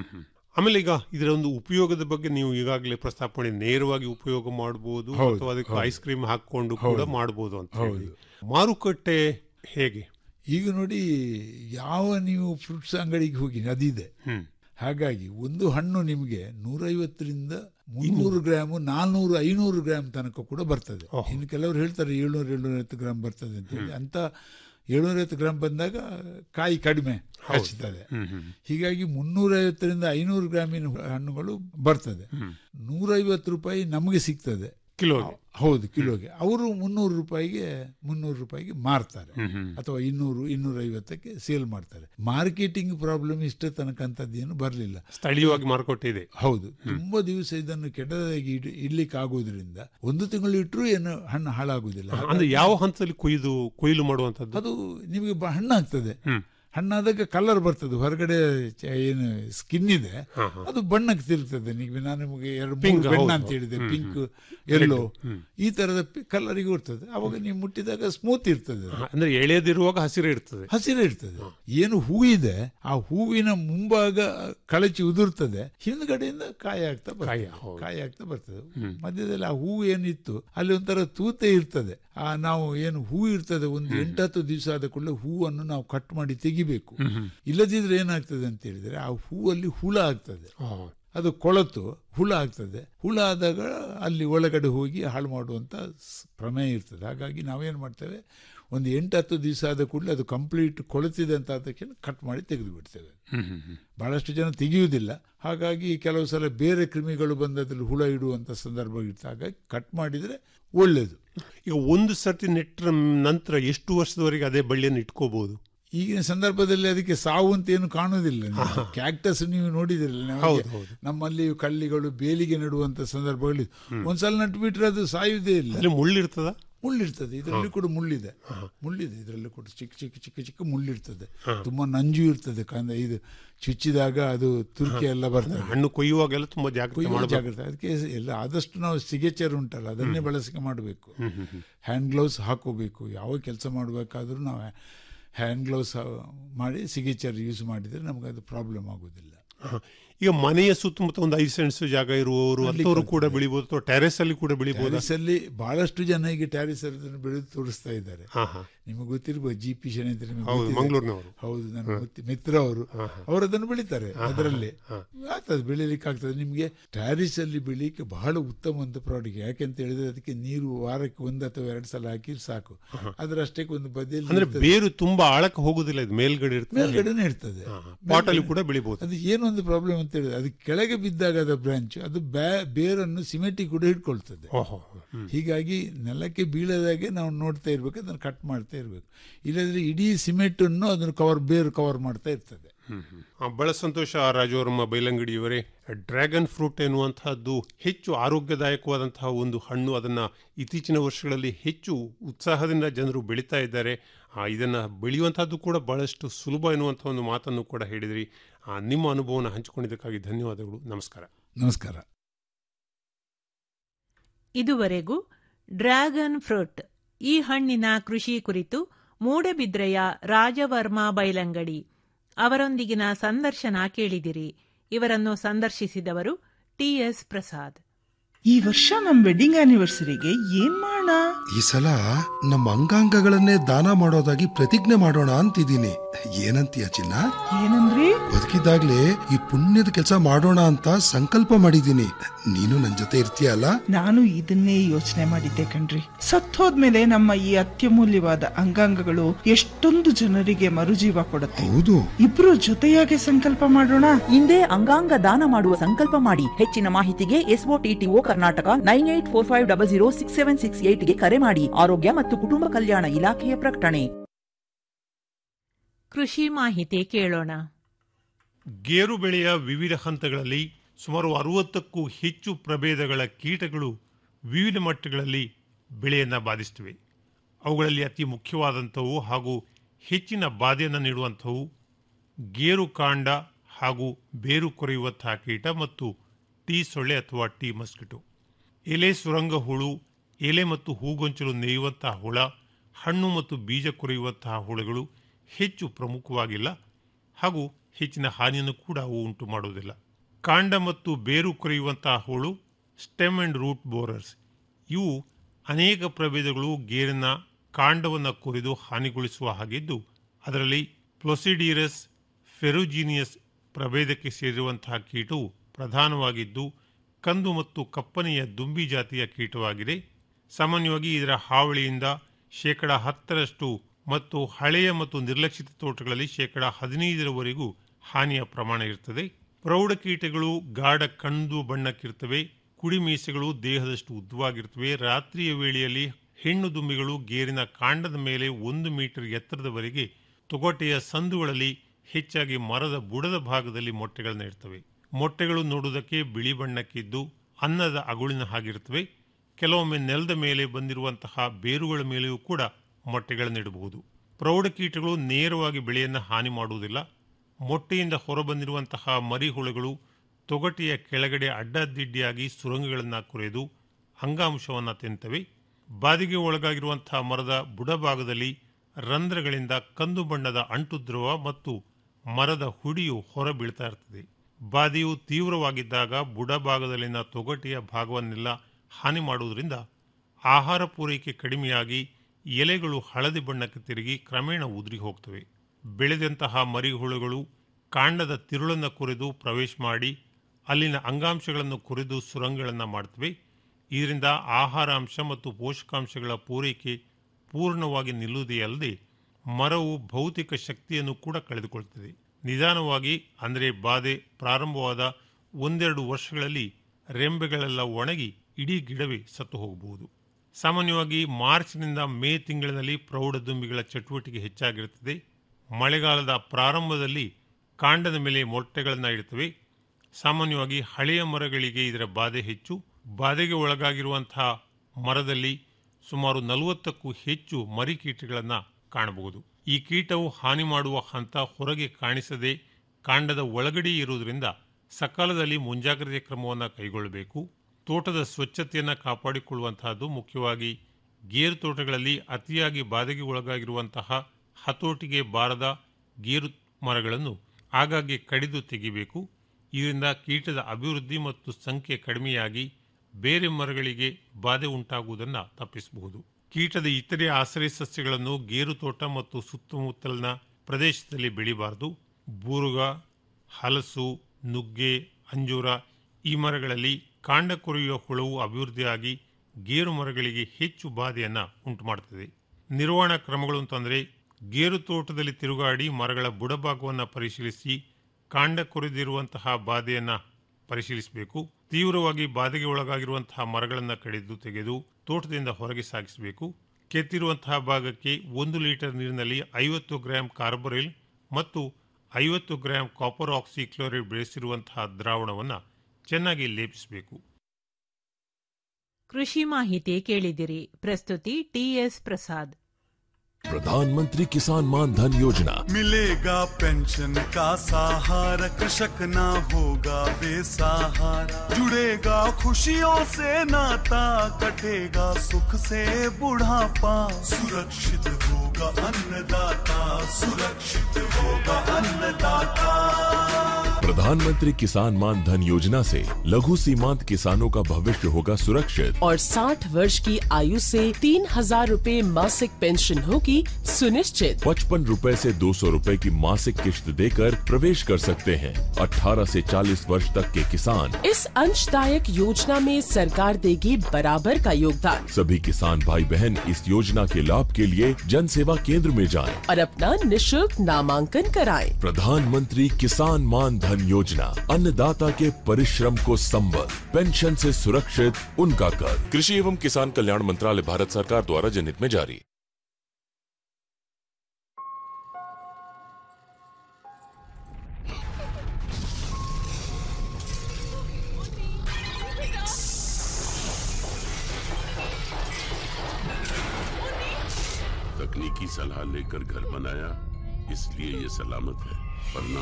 ಆಮೇಲೆ ಈಗ ಇದರ ಒಂದು ಉಪಯೋಗದ ಬಗ್ಗೆ ನೀವು ಈಗಾಗಲೇ ಪ್ರಸ್ತಾಪ ಮಾಡಿ ನೇರವಾಗಿ ಉಪಯೋಗ ಮಾಡಬಹುದು ಹೌದು, ಅಥವಾ ಅದಕ್ಕೆ ಹೌದು. ಐಸ್ ಕ್ರೀಮ್ ಹಾಕೊಂಡು ಕೂಡ ಹೌದು. ಮಾಡಬಹುದು ಅಂತ ಹೌದು. ಹೇಳಿ. ಮಾರುಕಟ್ಟೆ ಹೇಗೆ ಈಗ ನೋಡಿ ಯಾವ ನೀವು ಫ್ರೂಟ್ಸ್ ಅಂಗಡಿಗೆ ಹೋಗಿ ಅದಿದೆ ಹಾಗಾಗಿ ಒಂದು ಹಣ್ಣು ನಿಮಗೆ ನೂರೈವತ್ತರಿಂದ ಮುನ್ನೂರು ಗ್ರಾಮ್ ನಾನ್ನೂರು ಐನೂರು ಗ್ರಾಮ್ ತನಕ ಕೂಡ ಬರ್ತದೆ ಇನ್ನು ಕೆಲವರು ಹೇಳ್ತಾರೆ ಏಳ್ನೂರು ಏಳ್ನೂರೈವತ್ತು ಗ್ರಾಮ್ ಬರ್ತದೆ ಅಂತ ಹೇಳಿ ಅಂತ ಏಳ್ನೂರೈವತ್ತು ಗ್ರಾಮ್ ಬಂದಾಗ ಕಾಯಿ ಕಡಿಮೆ ಹಚ್ಚುತ್ತದೆ ಹೀಗಾಗಿ ಮುನ್ನೂರೈವತ್ತರಿಂದ ಐನೂರು ಗ್ರಾಮಿನ ಹಣ್ಣುಗಳು ಬರ್ತದೆ ನೂರೈವತ್ತು ರೂಪಾಯಿ ನಮಗೆ ಸಿಗ್ತದೆ ಕಿಲೋಗೆ ಹೌದು ಕಿಲೋಗೆ ಅವರು ಮುನ್ನೂರು ರೂಪಾಯಿಗೆ ಮುನ್ನೂರು ರೂಪಾಯಿಗೆ ಮಾರ್ತಾರೆ ಅಥವಾ ಇನ್ನೂರು ಇನ್ನೂರೈವತ್ತಕ್ಕೆ ಸೇಲ್ ಮಾಡ್ತಾರೆ ಮಾರ್ಕೆಟಿಂಗ್ ಪ್ರಾಬ್ಲಮ್ ಇಷ್ಟ ತನಕ ಅಂತದ್ದೇನು ಬರಲಿಲ್ಲ ಸ್ಥಳೀಯವಾಗಿ ಮಾರುಕಟ್ಟೆ ಇದೆ ಹೌದು ತುಂಬಾ ದಿವಸ ಇದನ್ನು ಕೆಟ್ಟದಾಗಿ ಇಡ್- ಇಡ್ಲಿಕ್ಕೆ ಆಗುವುದರಿಂದ ಒಂದು ತಿಂಗಳು ಇಟ್ಟರು ಏನು ಹಣ್ಣು ಹಾಳಾಗುವುದಿಲ್ಲ ಅಂದ್ರೆ ಯಾವ ಹಂತದಲ್ಲಿ ಕೊಯ್ದು ಕೊಯ್ಲು ಮಾಡುವಂತದ್ದು ಅದು ನಿಮಗೆ ಬ- ಹಣ್ಣಾಗ್ತದೆ ಹಣ್ಣಾದಾಗ ಕಲರ್ ಬರ್ತದೆ ಹೊರಗಡೆ ಚ- ಏನು ಸ್ಕಿನ್ ಇದೆ ಅದು ಬಣ್ಣಕ್ಕೆ ತಿರುಗ್ತದೆ ನೀವು ನಾನು ನಿಮಗೆ ಎರಡು Pink, ಮೂರು ಬಣ್ಣ ಹೌದು, ಅಂತ ಹೇಳಿದೆ ಹ್ಮ್, ಪಿಂಕ್ ಹ್ಮ್. ಎಲ್ಲೋ ಹ್ಮ್. ಈ ತರದ ಕಲರಿಗೆ ಇರ್ತದೆ ಅವಾಗ ನೀವು ಮುಟ್ಟಿದಾಗ ಸ್ಮೂತ್ ಇರ್ತದೆ ಅದು. ಅಂದ್ರೆ ಎಳೆದಿರುವಾಗ ಹಸಿರು ಇರ್ತದೆ ಹಸಿರು ಇರ್ತದೆ ಏನು ಹೂ ಇದೆ ಆ ಹೂವಿನ ಮುಂಭಾಗ ಕಳಚಿ ಉದುರ್ತದೆ ಹಿಂದ್ಗಡೆಯಿಂದ ಕಾಯಿ ಆಗ್ತಾ ಕಾಯಿ, ಬರ್ತದೆ ಹೌದು. ಕಾಯಿ ಆಗ್ತಾ ಬರ್ತದೆ ಮಧ್ಯದಲ್ಲಿ ಆ ಹೂ ಏನಿತ್ತು ಅಲ್ಲಿ ಒಂಥರ ತೂತೆ ಇರ್ತದೆ ಆ ನಾವು ಏನು ಹೂ ಇರ್ತದೆ ಒಂದು ಎಂಟತ್ತು ದಿವಸ ಆದ ಕೂಡಲೇ ಹೂವನ್ನು ನಾವು ಕಟ್ ಮಾಡಿ ತೆಗಿಬೇಕು ಇಲ್ಲದಿದ್ರೆ ಏನಾಗ್ತದೆ ಅಂತ ಹೇಳಿದ್ರೆ ಆ ಹೂವಲ್ಲಿ ಹುಳ ಆಗ್ತದೆ ಅದು ಕೊಳತು ಹುಳ ಆಗ್ತದೆ ಹುಳ ಆದಾಗ ಅಲ್ಲಿ ಒಳಗಡೆ ಹೋಗಿ ಹಾಳು ಮಾಡುವಂತ ಸ್- ಪ್ರಮೇಯ ಇರ್ತದೆ ಹಾಗಾಗಿ ನಾವೇನು ಮಾಡ್ತೇವೆ ಒಂದು ಎಂಟು ಹತ್ತು ದಿವಸ ಆದ ಕೂಡಲೇ ಅದು ಕಂಪ್ಲೀಟ್ ಕೊಳೆತಿದೆ ಅಂತ ಆದ ತಕ್ಷಣ ಕಟ್ ಮಾಡಿ ತೆಗೆದು ಬಿಡ್ತೇವೆ ಬಹಳಷ್ಟು ಜನ ತೆಗೆಯುವುದಿಲ್ಲ ಹಾಗಾಗಿ ಕೆಲವು ಸಲ ಬೇರೆ ಕ್ರಿಮಿಗಳು ಬಂದು ಅದ್ರಲ್ಲಿ ಹುಳ ಇಡುವಂತ ಸಂದರ್ಭ ಇರ್ತದೆ ಹಾಗಾಗಿ ಕಟ್ ಮಾಡಿದ್ರೆ ಒಳ್ಳೇದು ಈಗ ಒಂದು ಸರ್ತಿ ನೆಟ್ಟರ ನಂತರ ಎಷ್ಟು ವರ್ಷದವರೆಗೆ ಅದೇ ಬಳ್ಳಿಯನ್ನು ಇಟ್ಕೋಬಹುದು ಈಗಿನ ಸಂದರ್ಭದಲ್ಲಿ ಅದಕ್ಕೆ ಸಾವು ಅಂತ ಏನು ಕಾಣುವುದಿಲ್ಲ ಕ್ಯಾಕ್ಟಸ್ ನೀವು ನೋಡಿದಿರಲ್ಲ ನಮಗೆ ಹೌದು, ಹೌದು. ನಮ್ಮಲ್ಲಿ ಕಳ್ಳಿಗಳು ಬೇಲಿಗೆ ನೆಡುವಂತ ಸಂದರ್ಭಗಳು ಒಂದ್ಸಲ ನಟ್ಟು ಬಿಟ್ರೆ ಅದು ಸಾಯುವುದೇ ಇಲ್ಲ ಅಲ್ಲಿ ಮುಳ್ಳಿರ್ತದ ಮುಳ್ಳಿರ್ತದೆ ಇದರಲ್ಲಿ ಕೂಡ ಮುಳ್ಳಿದೆ ಮುಳ್ಳಿದೆ ಇದರಲ್ಲಿ ಕೂಡ ಚಿಕ್ಕ ಚಿಕ್ಕ ಚಿಕ್ಕ ಚಿಕ್ಕ ಮುಳ್ಳಿರ್ತದೆ ತುಂಬಾ ನಂಜು ಇರ್ತದೆ ಕಂದ ಇದು ಚುಚ್ಚಿದಾಗ ಅದು ತುರ್ಕಿ ಎಲ್ಲ ಬರ್ತದೆ ಹಣ್ಣು ಕೊಯ್ಯುವಾಗೆಲ್ಲ ತುಂಬಾ ಜಾಗ್ರತೆ ಕೊಯ್ಯುವ ಮಾಡಬೇಕು ಜಾಗ್ರತೆ ಅದಕ್ಕೆ ಎಲ್ಲ ಆದಷ್ಟು ನಾವು ಸಿಗೇಚರ್ ಉಂಟಲ್ಲ ಅದನ್ನೇ ಬಳಸಿಕೆ ಮಾಡಬೇಕು ಹ್ಮ್, ಹ್ಮ್, ಹ್ಮ್. ಹ್ಯಾಂಡ್ ಗ್ಲೌಸ್ ಹಾಕೋಬೇಕು ಯಾವ ಕೆಲಸ ಮಾಡಬೇಕಾದ್ರೂ ನಾವು ಹ್ಯಾಂಡ್ ಗ್ಲೌಸ್ ಮಾಡಿ ಸಿಗೇಚರ್ ಯೂಸ್ ಮಾಡಿದರೆ ನಮಗೆ ಅದು ಪ್ರಾಬ್ಲಮ್ ಆಗೋದಿಲ್ಲ ಹ. ಈಗ ಮನೆಯ ಸುತ್ತಮುತ್ತ ಒಂದು ಐದು ಸೆಂಟ್ಸ್ ಜಾಗ ಇರುವವರು ಅಲ್ಲಿ ಅಂತವರು ಕೂಡ ಬೆಳಿಬಹುದು ಅಥವಾ ಟೆರೆಸ್ ಅಲ್ಲಿ ಕೂಡ ಬೆಳಿಬಹುದು ಟ್ಯಾರಿಸ್ ಅಲ್ಲಿ ಬಹಳಷ್ಟು ಜನ ಈಗ ಟ್ಯಾರಿಸ್ ಅದನ್ನು ಬೆಳೆದು ತೋರಿಸ್ತಾ ಇದ್ದಾರೆ ಹಾ, ಹಾ. ನಿಮಗೆ ಗೊತ್ತಿರ್ಬೋದು ಜಿ ಪಿ ಶನಿ ಅಂತ ನಿಮಗೆ ಹೌದು, ಗೊತ್ತಿದೆ. ಮಂಗಳೂರಿನವರು. ಹೌದು ನನ್ನ ಮಿತ್- ಮಿತ್ರ ಅವರು ಅವರು ಅದನ್ನು ಬೆಳಿತಾರೆ ಅದರಲ್ಲಿ ಆಗ್ತದೆ ಬೆಳಿಲಿಕ್ಕೆ ಆಗ್ತದೆ ನಿಮಗೆ ಟ್ಯಾರಿಸ್ ಅಲ್ಲಿ ಬೆಳಿಲಿಕ್ಕೆ ಬಹಳ ಉತ್ತಮ ಒಂದು ಪ್ರಾಡಕ್ಟ್ ಯಾಕೆಂತ ಹೇಳಿದ್ರೆ ಅದಕ್ಕೆ ನೀರು ವಾರಕ್ಕೆ ಒಂದು ಅಥವಾ ಎರಡು ಸಲ ಹಾಕಿ ಸಾಕು ಅದರಷ್ಟಕ್ಕೆ ಒಂದು ಬದಿಯಲ್ಲಿ ಅಂದ್ರೆ ಇರ್ತದೆ. ಬೇರು ತುಂಬಾ ಆಳಕ್ಕೆ ಹೋಗುದಿಲ್ಲ ಇದು ಮೇಲ್ಗಡೆ ಇರ್ತದೆ ಮೇಲ್ಗಡೆನೆ ಇರ್ತದೆ ಪಾಟ್ ಅಲ್ಲಿ ಕೂಡ ಬೆಳಿಬಹುದು ಅದು ಏನೊಂದು ಪ್ರಾಬ್ಲಮ್ ಅಂತ ಹೇಳಿದ್ರೆ ಅದು ಕೆಳಗೆ ಬಿದ್ದಾಗ ಅದ ಬ್ರಾಂಚ್ ಅದು ಬ್ಯಾ- ಬೇರನ್ನು ಸಿಮೆಂಟಿಗೆ ಕೂಡ ಹಿಡ್ಕೊಳ್ತದೆ ಓಹೋ ಹೀಗಾಗಿ ನೆಲಕ್ಕೆ ಬೀಳದಾಗೆ ನಾವು ನೋಡ್ತಾ ಇರ್ಬೇಕು ಅದನ್ನು ಕಟ್ ಮಾಡ್ತಾ ಇರ್ಬೇಕು ಇಲ್ಲದ್ರೆ ಇಡೀ ಸಿಮೆಂಟ್ ಅನ್ನು ಅದನ್ನು ಕವರ್ ಬೇರು ಕವರ್ ಮಾಡ್ತಾ ಇರ್ತದೆ ಆ, ಬಹಳ ಸಂತೋಷ ರಾಜವರ್ಮ ಬೈಲಂಗಡಿಯವರೇ ಡ್ರ್ಯಾಗನ್ ಫ್ರೂಟ್ ಎನ್ನುವಂತಹದ್ದು ಹೆಚ್ಚು ಆರೋಗ್ಯದಾಯಕವಾದಂತಹ ಒಂದು ಹಣ್ಣು ಅದನ್ನ ಇತ್ತೀಚಿನ ವರ್ಷಗಳಲ್ಲಿ ಹೆಚ್ಚು ಉತ್ಸಾಹದಿಂದ ಜನರು ಬೆಳೀತಾ ಇದ್ದಾರೆ ಆ, ಇದನ್ನ ಬೆಳೆಯುವಂತಹದ್ದು ಕೂಡ ಬಹಳಷ್ಟು ಸುಲಭ ಎನ್ನುವಂತಹ ಒಂದು ಮಾತನ್ನು ಕೂಡ ಹೇಳಿದ್ರಿ ಆ, ನಿಮ್ಮ ಅನುಭವನ ಹಂಚಿಕೊಂಡಿದ್ದಕ್ಕಾಗಿ ಧನ್ಯವಾದಗಳು ನಮಸ್ಕಾರ ನಮಸ್ಕಾರ ಇದುವರೆಗೂ ಡ್ರ್ಯಾಗನ್ ಫ್ರೂಟ್ ಈ ಹಣ್ಣಿನ ಕೃಷಿ ಕುರಿತು ಮೂಡಬಿದ್ರೆಯ ರಾಜವರ್ಮ ಬೈಲಂಗಡಿ ಅವರೊಂದಿಗಿನ ಸಂದರ್ಶನ ಕೇಳಿದಿರಿ ಇವರನ್ನು ಸಂದರ್ಶಿಸಿದವರು ಟಿಎಸ್ ಪ್ರಸಾದ್ ಈ ವರ್ಷ ನಮ್ ವೆಡ್ಡಿಂಗ್ ಆನಿವರ್ಸರಿಗೆ ಏನ್ ಮಾಡೋಣ ಚಿನ್ನ ಈ ಸಲ ನಮ್ಮ ಅಂಗಾಂಗಗಳನ್ನೇ ದಾನ ಮಾಡೋದಾಗಿ ಪ್ರತಿಜ್ಞೆ ಮಾಡೋಣ ಅಂತಿದ್ದೀನಿ ಏನಂತೀಯ ಚಿನ್ನ ಏನಂದ್ರಿ ಬದುಕಿದಾಗ್ಲೇ ಈ ಪುಣ್ಯದ ಕೆಲಸ ಮಾಡೋಣ ಅಂತ ಸಂಕಲ್ಪ ಮಾಡಿದ್ದೀನಿ ನೀನು ನನ್ ಜೊತೆ ಇರ್ತೀಯ ಅಲ್ಲ ನಾನು ಇದನ್ನೇ ಯೋಚನೆ ಮಾಡಿದ್ದೆ ಕಣ್ರಿ ಸತ್ತೋದ್ಮೇಲೆ ನಮ್ಮ ಈ ಅತ್ಯಮೂಲ್ಯವಾದ ಅಂಗಾಂಗಗಳು ಎಷ್ಟೊಂದು ಜನರಿಗೆ ಮರುಜೀವ ಕೊಡುತ್ತೆ ಹೌದು ಇಬ್ರು ಜೊತೆಯಾಗಿ ಸಂಕಲ್ಪ ಮಾಡೋಣ ಹಿಂದೆ ಅಂಗಾಂಗ ದಾನ ಮಾಡುವ ಸಂಕಲ್ಪ ಮಾಡಿ ಹೆಚ್ಚಿನ ಮಾಹಿತಿಗೆ S O T T O Karnataka nine eight four five double zero six seven six ಏಟ್ಗೆ ಕರೆ ಮಾಡಿ ಆರೋಗ್ಯ ಮತ್ತು ಕುಟುಂಬ ಕಲ್ಯಾಣ ಇಲಾಖೆಯ ಪ್ರಕಟಣೆ ಕೃಷಿ ಮಾಹಿತಿ ಕೇಳೋಣ ಗೇರು ಬೆಳೆಯ ವಿವಿಧ ಹಂತಗಳಲ್ಲಿ ಸುಮಾರು ಅರವತ್ತಕ್ಕೂ ಹೆಚ್ಚು ಪ್ರಭೇದಗಳ ಕೀಟಗಳು ವಿವಿಧ ಮಟ್ಟಗಳಲ್ಲಿ ಬೆಳೆಯನ್ನು ಬಾಧಿಸುತ್ತವೆ ಅವುಗಳಲ್ಲಿ ಅತಿ ಮುಖ್ಯವಾದಂಥವು ಹಾಗೂ ಹೆಚ್ಚಿನ ಬಾಧೆಯನ್ನು ನೀಡುವಂಥವು ಗೇರು ಕಾಂಡ ಹಾಗೂ ಬೇರು ಕೊರೆಯುವಂತಹ ಕೀಟ ಮತ್ತು ಟೀ ಸೊಳ್ಳೆ ಅಥವಾ ಟೀ ಮಸ್ಕಿಟೋ ಎಲೆ ಸುರಂಗ ಹುಳು ಎಲೆ ಮತ್ತು ಹೂಗೊಂಚಲು ನೇಯುವಂತಹ ಹುಳ ಹಣ್ಣು ಮತ್ತು ಬೀಜ ಕೊರೆಯುವಂತಹ ಹುಳುಗಳು ಹೆಚ್ಚು ಪ್ರಮುಖವಾಗಿಲ್ಲ ಹಾಗೂ ಹೆಚ್ಚಿನ ಹಾನಿಯನ್ನು ಕೂಡ ಅವು ಉಂಟು ಮಾಡುವುದಿಲ್ಲ ಕಾಂಡ ಮತ್ತು ಬೇರು ಕೊರೆಯುವಂತಹ ಹುಳು ಸ್ಟೆಮ್ ಅಂಡ್ ರೂಟ್ ಬೋರರ್ಸ್ ಇವು ಅನೇಕ ಪ್ರಭೇದಗಳು ಗೇರಿನ ಕಾಂಡವನ್ನು ಕೊರೆದು ಹಾನಿಗೊಳಿಸುವ ಹಾಗಿದ್ದು ಅದರಲ್ಲಿ ಪ್ಲೊಸಿಡೀರಸ್ ಫೆರುಜಿನಿಯಸ್ ಪ್ರಭೇದಕ್ಕೆ ಸೇರಿರುವಂತಹ ಕೀಟವು ಪ್ರಧಾನವಾಗಿದ್ದು ಕಂದು ಮತ್ತು ಕಪ್ಪನೆಯ ದುಂಬಿ ಜಾತಿಯ ಕೀಟವಾಗಿದೆ ಸಾಮಾನ್ಯವಾಗಿ ಇದರ ಹಾವಳಿಯಿಂದ ಶೇಕಡ ಹತ್ತರಷ್ಟು ಮತ್ತು ಹಳೆಯ ಮತ್ತು ನಿರ್ಲಕ್ಷಿತ ತೋಟಗಳಲ್ಲಿ ಶೇಕಡ ಹದಿನೈದರವರೆಗೂ ಹಾನಿಯ ಪ್ರಮಾಣ ಇರುತ್ತದೆ ಪ್ರೌಢ ಕೀಟಗಳು ಗಾಢ ಕಂದು ಬಣ್ಣಕ್ಕಿರ್ತವೆ ಕುಡಿ ಮೀಸೆಗಳು ದೇಹದಷ್ಟು ಉದ್ದವಾಗಿರ್ತವೆ ರಾತ್ರಿಯ ವೇಳೆಯಲ್ಲಿ ಹೆಣ್ಣು ದುಂಬಿಗಳು ಗೇರಿನ ಕಾಂಡದ ಮೇಲೆ ಒಂದು ಮೀಟರ್ ಎತ್ತರದವರೆಗೆ ತೊಗಟೆಯ ಸಂದುಗಳಲ್ಲಿ ಹೆಚ್ಚಾಗಿ ಮರದ ಬುಡದ ಭಾಗದಲ್ಲಿ ಮೊಟ್ಟೆಗಳನ್ನು ಇಡ್ತವೆ ಮೊಟ್ಟೆಗಳು ನೋಡುವುದಕ್ಕೆ ಬಿಳಿ ಬಣ್ಣಕ್ಕಿದ್ದು ಅನ್ನದ ಅಗುಳಿನ ಹಾಗಿರುತ್ತವೆ ಕೆಲವೊಮ್ಮೆ ನೆಲದ ಮೇಲೆ ಬಂದಿರುವಂತಹ ಬೇರುಗಳ ಮೇಲೆಯೂ ಕೂಡ ಮೊಟ್ಟೆಗಳನ್ನಿಡಬಹುದು ಪ್ರೌಢಕೀಟಗಳು ನೇರವಾಗಿ ಬೆಳೆಯನ್ನು ಹಾನಿ ಮಾಡುವುದಿಲ್ಲ ಮೊಟ್ಟೆಯಿಂದ ಹೊರಬಂದಿರುವಂತಹ ಮರಿಹುಳುಗಳು ತೊಗಟೆಯ ಕೆಳಗಡೆ ಅಡ್ಡದಿಡ್ಡಿಯಾಗಿ ಸುರಂಗಗಳನ್ನು ಕೊರೆದು ಅಂಗಾಂಶವನ್ನು ತಿಂತವೆ ಬಾದಿಗೆ ಒಳಗಾಗಿರುವಂತಹ ಮರದ ಬುಡಭಾಗದಲ್ಲಿ ರಂಧ್ರಗಳಿಂದ ಕಂದು ಬಣ್ಣದ ಅಂಟು ದ್ರವ ಮತ್ತು ಮರದ ಹುಡಿಯು ಹೊರ ಬೀಳ್ತಾ ಇರ್ತದೆ ಬಾದಿಯು ತೀವ್ರವಾಗಿದ್ದಾಗ ಬುಡಭಾಗದಲ್ಲಿನ ತೊಗಟೆಯ ಭಾಗವನ್ನೆಲ್ಲ ಹಾನಿ ಮಾಡುವುದರಿಂದ ಆಹಾರ ಪೂರೈಕೆ ಕಡಿಮೆಯಾಗಿ ಎಲೆಗಳು ಹಳದಿ ಬಣ್ಣಕ್ಕೆ ತಿರುಗಿ ಕ್ರಮೇಣ ಉದುರಿ ಹೋಗ್ತವೆ ಬೆಳೆದಂತಹ ಮರಿಹುಳುಗಳು ಕಾಂಡದ ತಿರುಳನ್ನು ಕೊರೆದು ಪ್ರವೇಶ ಮಾಡಿ ಅಲ್ಲಿನ ಅಂಗಾಂಶಗಳನ್ನು ಕೊರೆದು ಸುರಂಗಗಳನ್ನು ಮಾಡ್ತವೆ ಇದರಿಂದ ಆಹಾರಾಂಶ ಮತ್ತು ಪೋಷಕಾಂಶಗಳ ಪೂರೈಕೆ ಪೂರ್ಣವಾಗಿ ನಿಲ್ಲುವುದೇ ಅಲ್ಲದೆ ಮರವು ಭೌತಿಕ ಶಕ್ತಿಯನ್ನು ಕೂಡ ಕಳೆದುಕೊಳ್ಳುತ್ತದೆ ನಿಧಾನವಾಗಿ ಅಂದರೆ ಬಾಧೆ ಪ್ರಾರಂಭವಾದ ಒಂದೆರಡು ವರ್ಷಗಳಲ್ಲಿ ರೆಂಬೆಗಳೆಲ್ಲ ಒಣಗಿ ಇಡೀ ಗಿಡವೇ ಸತ್ತು ಹೋಗಬಹುದು ಸಾಮಾನ್ಯವಾಗಿ ಮಾರ್ಚ್ನಿಂದ ಮೇ ತಿಂಗಳಿನಲ್ಲಿ ಪ್ರೌಢದುಂಬಿಗಳ ಚಟುವಟಿಕೆ ಹೆಚ್ಚಾಗಿರುತ್ತದೆ ಮಳೆಗಾಲದ ಪ್ರಾರಂಭದಲ್ಲಿ ಕಾಂಡದ ಮೇಲೆ ಮೊಟ್ಟೆಗಳನ್ನು ಇಡುತ್ತವೆ ಸಾಮಾನ್ಯವಾಗಿ ಹಳೆಯ ಮರಗಳಿಗೆ ಇದರ ಬಾಧೆ ಹೆಚ್ಚು ಬಾಧೆಗೆ ಒಳಗಾಗಿರುವಂತಹ ಮರದಲ್ಲಿ ಸುಮಾರು ನಲವತ್ತಕ್ಕೂ ಹೆಚ್ಚು ಮರಿಕೀಟಗಳನ್ನು ಕಾಣಬಹುದು ಈ ಕೀಟವು ಹಾನಿ ಮಾಡುವ ಹಂತ ಹೊರಗೆ ಕಾಣಿಸದೆ ಕಾಂಡದ ಒಳಗಡೆ ಇರುವುದರಿಂದ ಸಕಾಲದಲ್ಲಿ ಮುಂಜಾಗ್ರತೆ ಕ್ರಮವನ್ನು ಕೈಗೊಳ್ಳಬೇಕು ತೋಟದ ಸ್ವಚ್ಛತೆಯನ್ನು ಕಾಪಾಡಿಕೊಳ್ಳುವಂತಹದ್ದು ಮುಖ್ಯವಾಗಿ ಗೇರು ತೋಟಗಳಲ್ಲಿ ಅತಿಯಾಗಿ ಬಾಧೆಗೆ ಒಳಗಾಗಿರುವಂತಹ ಹತೋಟಿಗೆ ಬಾರದ ಗೇರು ಮರಗಳನ್ನು ಆಗಾಗ್ಗೆ ಕಡಿದು ತೆಗಿಬೇಕು ಇದರಿಂದ ಕೀಟದ ಅಭಿವೃದ್ಧಿ ಮತ್ತು ಸಂಖ್ಯೆ ಕಡಿಮೆಯಾಗಿ ಬೇರೆ ಮರಗಳಿಗೆ ಬಾಧೆ ಉಂಟಾಗುವುದನ್ನು ತಪ್ಪಿಸಬಹುದು ಕೀಟದ ಇತರೆ ಆಶ್ರಯ ಸಸ್ಯಗಳನ್ನು ಗೇರು ತೋಟ ಮತ್ತು ಸುತ್ತಮುತ್ತಲಿನ ಪ್ರದೇಶದಲ್ಲಿ ಬೆಳಿಬಾರದು ಬೂರುಗ ಹಲಸು ನುಗ್ಗೆ ಅಂಜೂರ ಈ ಮರಗಳಲ್ಲಿ ಕಾಂಡ ಕೊರೆಯುವ ಹುಳವು ಅಭಿವೃದ್ಧಿಯಾಗಿ ಗೇರು ಮರಗಳಿಗೆ ಹೆಚ್ಚು ಬಾಧೆಯನ್ನು ಉಂಟುಮಾಡುತ್ತದೆ ನಿರ್ವಹಣಾ ಕ್ರಮಗಳು ಅಂತಂದರೆ ಗೇರು ತೋಟದಲ್ಲಿ ತಿರುಗಾಡಿ ಮರಗಳ ಬುಡಭಾಗವನ್ನು ಪರಿಶೀಲಿಸಿ ಕಾಂಡ ಕೊರೆದಿರುವಂತಹ ಬಾಧೆಯನ್ನು ಪರಿಶೀಲಿಸಬೇಕು ತೀವ್ರವಾಗಿ ಬಾಧೆಗೆ ಒಳಗಾಗಿರುವಂತಹ ಮರಗಳನ್ನು ಕಡಿದು ತೆಗೆದು ತೋಟದಿಂದ ಹೊರಗೆ ಸಾಗಿಸಬೇಕು ಕೆತ್ತಿರುವಂತಹ ಭಾಗಕ್ಕೆ ಒಂದು ಲೀಟರ್ ನೀರಿನಲ್ಲಿ ಐವತ್ತು ಗ್ರಾಂ ಕಾರ್ಬೊರಿಲ್ ಮತ್ತು ಐವತ್ತು ಗ್ರಾಂ ಕಾಪರ್ ಆಕ್ಸಿ ಕ್ಲೋರೈಡ್ ಬೆಳೆಸಿರುವಂತಹ ದ್ರಾವಣವನ್ನು ಚೆನ್ನಾಗಿ ಲೇಪಿಸಬೇಕು ಕೃಷಿ ಮಾಹಿತಿ ಕೇಳಿದಿರಿ ಪ್ರಸ್ತುತಿ ಟಿಎಸ್ ಪ್ರಸಾದ್ प्रधानमंत्री किसान मान धन योजना मिलेगा पेंशन का सहारा कृषक ना होगा बेसहारा जुड़ेगा खुशियों से नाता कटेगा सुख से बुढ़ापा सुरक्षित होगा अन्नदाता सुरक्षित होगा अन्नदाता प्रधानमंत्री किसान मान धन योजना से लघु सीमांत किसानों का भविष्य होगा सुरक्षित और 60 वर्ष की आयु से तीन हजार रूपए मासिक पेंशन होगी सुनिश्चित पचपन रूपए से दो सौ रूपए की मासिक किश्त देकर प्रवेश कर सकते हैं 18 से 40 वर्ष तक के किसान इस अंशदायक योजना में सरकार देगी बराबर का योगदान सभी किसान भाई बहन इस योजना के लाभ के लिए जन सेवा केंद्र में जाएं। और अपना निशुल्क नामांकन कराएं। प्रधानमंत्री किसान मान धन योजना अन्नदाता के परिश्रम को संबल पेंशन से सुरक्षित उनका कर कृषि एवं किसान कल्याण मंत्रालय भारत सरकार द्वारा जनहित में जारी तकनीकी सलाह लेकर घर बनाया इसलिए ये सलामत है वरना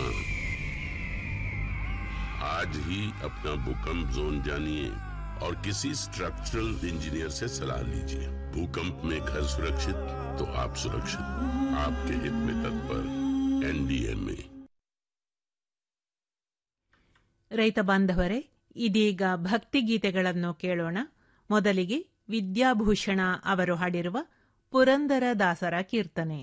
आज ही अपना भूकंप जोन जानिए और किसी स्ट्रक्चरल इंजीनियर से सलाह लीजिए भूकंप में घर सुरक्षित तो आप सुरक्षित आपके हित में तत्पर एनडीएमए ರೈತ ಬಾಂಧವರೇ ಇದೀಗ ಭಕ್ತಿಗೀತೆಗಳನ್ನು ಕೇಳೋಣ ಮೊದಲಿಗೆ ವಿದ್ಯಾಭೂಷಣ ಅವರು ಹಾಡಿರುವ ಪುರಂದರ ದಾಸರ ಕೀರ್ತನೆ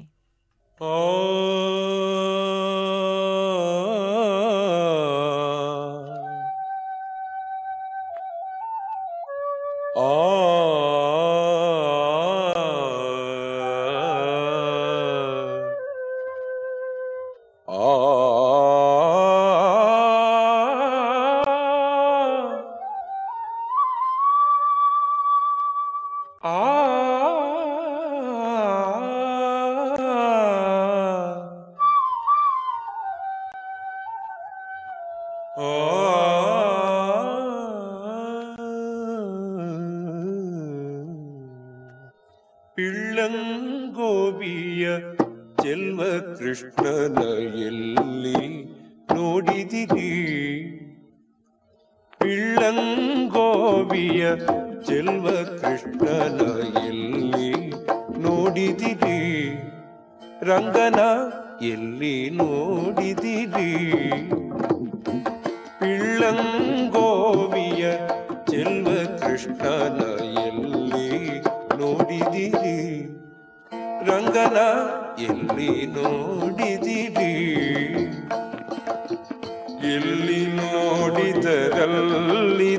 ಪಿಳ್ಳಂಗೋವಿಯ ಚೆಲ್ವ ಕೃಷ್ಣನ ಎಲ್ಲಿ ನೋಡಿದಿರಿ ಪಿಳ್ಳಂಗೋವಿಯ ಚೆಲ್ವ ಕೃಷ್ಣನ ಎಲ್ಲಿ ನೋಡಿದಿರಿ ರಂಗನ ಎಲ್ಲಿ ನೋಡಿದಿರಿ ಪಿಳ್ಳಂಗೋವಿಯ ಚೆಲ್ವ ಕೃಷ್ಣನ ಎಲ್ಲಿ ನೋಡಿದಿರಿ ರಂಗನ ಎಲ್ಲಿ ನೋಡಿದಿರಿ ಎಲ್ಲಿ ನೋಡಿದರಲ್ಲಿ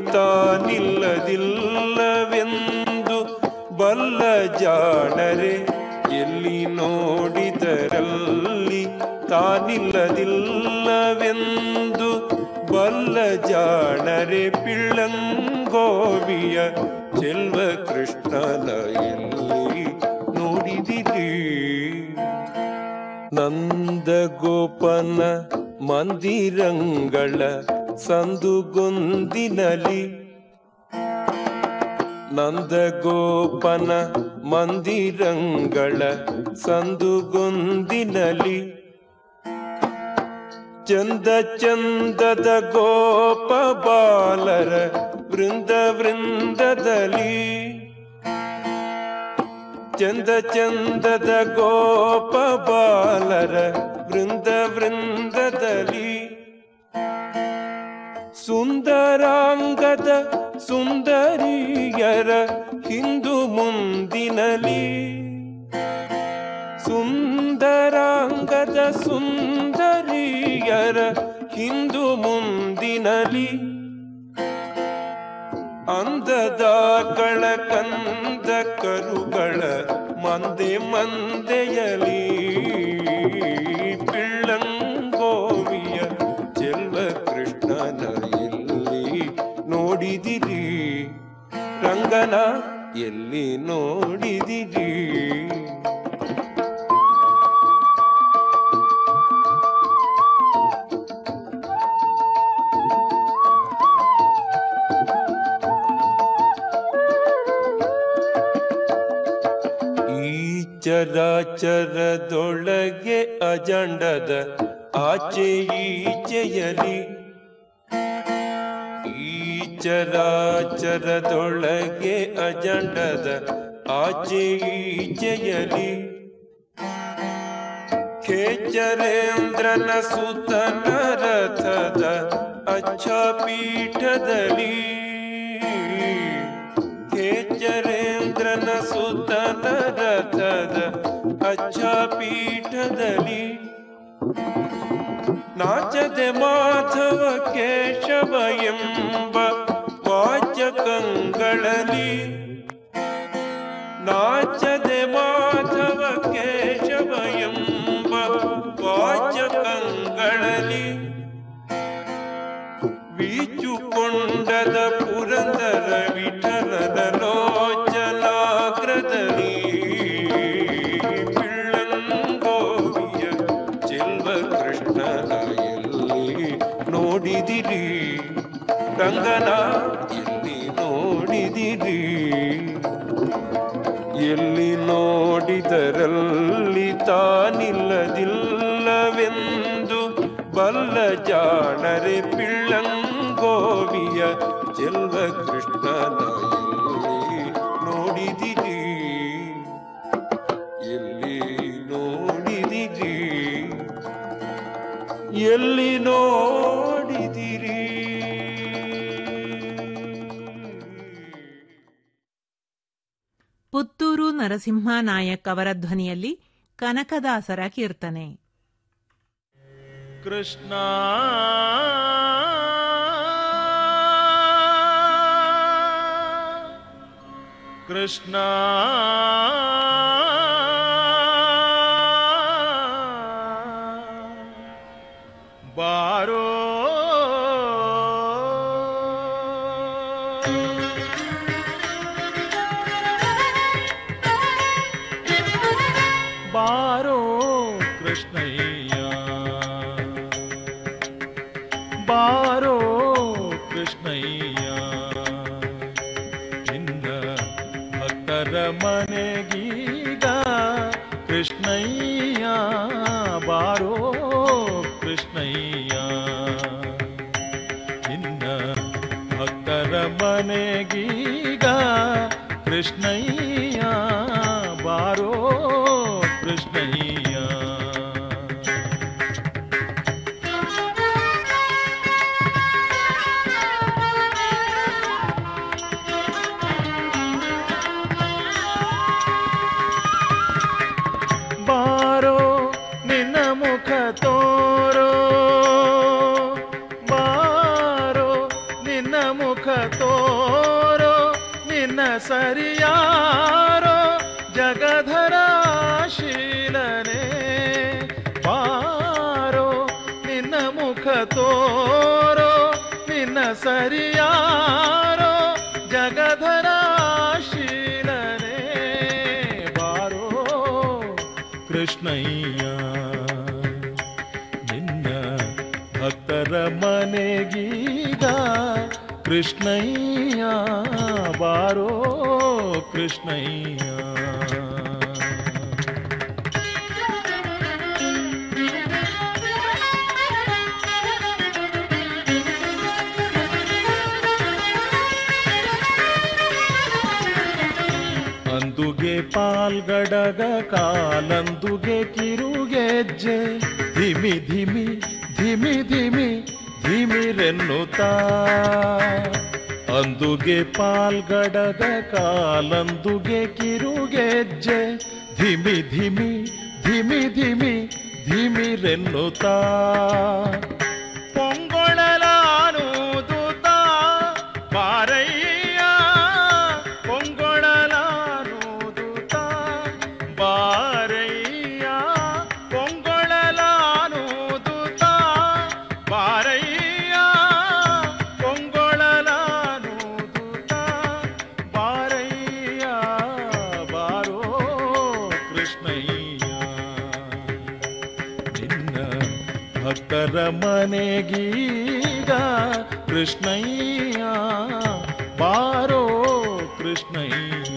ತಾನಿಲ್ಲದಿಲ್ಲವೆಂದು ಬಲ್ಲ ಜಾಣರೆ ಎಲ್ಲಿ ನೋಡಿದರಲ್ಲಿ ತಾನಿಲ್ಲದಿಲ್ಲವೆಂದು ಬಲ್ಲ ಜಾಣರೆ ಪಿಳ್ಳಂಗೋವಿಯ ಚೆಲ್ವ ಕೃಷ್ಣನ ಎಲ್ಲಿ ನೋಡಿದಿರಿ ನಂದ ಗೋಪನ ಮಂದಿರಂಗಳ ಸಂದುಗೊಂದಿನಲಿ ನಂದ ಗೋಪನ ಮಂದಿರಂಗಳ ಸಂದುಗೊಂದಿನಲಿ ಚಂದ ಚಂದದ ಗೋಪ ಬಾಲರ ವೃಂದ ವೃಂದದಲ್ಲಿ ಚಂದ ಚಂದದ ಗೋಪ ಬಾಲರ ವೃಂದ ವೃಂದದಲ್ಲಿ ಸುಂದರಾಂಗದ ಸುಂದರಿಯರ ಹಿಂದು ಮುಂದಿನಲಿ ಸುಂದರಾಂಗದ ಸುಂದರಿಯರ ಹಿಂದು ಮುಂದಿನಲಿ ಅಂದದ ಕಳ ಕಂದ ಕರುಗಳ ಮಂದೆ ಮಂದೆಯಲಿ ಪಿಳ್ಳಂಗೋವಿಯ ಚೆಲ್ವ ಕೃಷ್ಣನ ಎಲ್ಲಿ ನೋಡಿದಿರಿ ರಂಗನ ಎಲ್ಲಿ ನೋಡಿದಿರಿ ಈ ಚರಾಚರದೊಳಗೆ ಅಜಂಡದ ಆಚೆ ಈಚೆಯಲಿ ಈ ಚರಾಚರದೊಳಗೆ ಅಜಂಡದ ಆಚೆ ಈಚೆಯಲಿ ಖೇ ಚರೇಂದ್ರನ ಸುತನ ರಥದ ಅಚ್ಚ ಪೀಠದಲ್ಲಿ ಹೇ ಚರೇಂದ್ರನ ಸುತನ ರಥದ ಅಚ್ಚ ಪೀಠದಲ್ಲಿ ನಾಚದೆ ಮಾಧವ ಕೇಶವ ಎಂಬ ವಾಚಕಂಗಳಲ್ಲಿ ನಾಚದೆ ಮಾಧವ ಕೇಶವ ಎಂಬ ವಾಚಕಂಗಳಲ್ಲಿ ವೀಚುಕೊಂಡದ ಪುರಂದರ ವಿಠಲನ ಲೋಚನಾಗ್ರದಲ್ಲಿ ಪಿಳ್ಳಂಗೋವಿಯ ಚೆಲ್ವ ಕೃಷ್ಣನ ಎಲ್ಲಿ ನೋಡಿದಿರಿ ರಂಗನ ಎಲ್ಲಿ ನೋಡಿದಿರಿ ಎಲ್ಲಿ ನೋಡಿದರಲ್ಲಿ ತಾನಿಲ್ಲದಿಲ್ಲವೆಂದು ಬಲ್ಲ ಜಾಣರೆ ಪಿಳ್ಳಂಗೋವಿಯ ಚೆಲ್ವ ಕೃಷ್ಣನ ಎಲ್ಲಿ ನೋಡಿದಿರಿ ಎಲ್ಲಿ ನೋಡಿದಿರಿ ಎಲ್ಲಿ ನೋಡಿದಿರಿ ಪುತ್ತೂರು ನರಸಿಂಹ ನಾಯಕ್ ಅವರ ಧ್ವನಿಯಲ್ಲಿ ಕನಕದಾಸರ ಕೀರ್ತನೆ ಕೃಷ್ಣ ಕೃಷ್ಣ ಬಾರೋ ಬಾರೋ ಕೃಷ್ಣಯ್ಯ ಬಾರೋ ಕೃಷ್ಣಯ್ಯ ನಿನ್ನ ಭಕ್ತರ ಮನೆಗೀಗ ಕೃಷ್ಣಯ್ಯ ಬಾರೋ ಕೃಷ್ಣಯ್ಯ ನಿನ್ನ ಭಕ್ತರ ಮನೆಗೀಗ ಕೃಷ್ಣಯ್ಯ ಬಾರೋ ಕೃಷ್ಣಯ್ಯ ಬಾರೋ ನಿನ್ನ ಮುಖ ತೋರೋ ಬಾರೋ ನಿನ್ನ ಮುಖ ತೋರೋ ನಿನ್ನ ಸರಿಯಾರೋ ಜಗಧರ ಶೀಲನೆ ಬಾರೋ ನಿನ್ನ ಮುಖ ತೋರೋ ನಿನ್ನ ಸರಿಯಾರೋ ಜಗಧರ ಶೀಲನೆ ಬಾರೋ ಕೃಷ್ಣಯ್ಯ ನಿನ್ನ ಭಕ್ತರ ಮನೆಗೀಗ ಕೃಷ್ಣಯ್ಯ ಬಾರೋ ಕೃಷ್ಣಯ್ಯ ಅಂದುಗೆ ಪಾಲ್ಗಡಗ ಕಾಲಂದುಗೆ ಕಿರುಗೆಜ್ಜೆ ಧಿಮಿ ಧಿಮಿ ಧಿಮಿ ಧಿಮಿ ಧಿಮಿರೆನ್ನುತ್ತಾ ಅಂದುಗೆ ಪಾಲ್ಗಡಗ ಕಾಲಂದುಗೆ ಕಿರುಗೆಜ್ಜೆ ಧಿಮಿ ಧಿಮಿ ಧಿಮಿ ಧಿಮಿ ಧಿಮಿರೆನ್ನುತ್ತಾ ಪೊಂಗೊಳಲಾನುದುತ್ತಾ ಬಾರಯ್ಯ ಪೊಂಗೊಳಲಾನುದುತ್ತಾ ಬಾರಯ್ಯ ಪೊಂಗೊಳಲಾನುದುತ್ತಾ ಬಾರಯ್ಯ ಪೊಂಗೊಳಲಾನುದುತ್ತಾ ಬಾರಯ್ಯ ಬಾರೋ ಕೃಷ್ಣಯ್ಯ ನಿನ್ನ ಭಕ್ತರ ಮನೆಗೀಗ ಕೃಷ್ಣಯ್ಯ ಬಾರೋ ಕೃಷ್ಣಯ್ಯ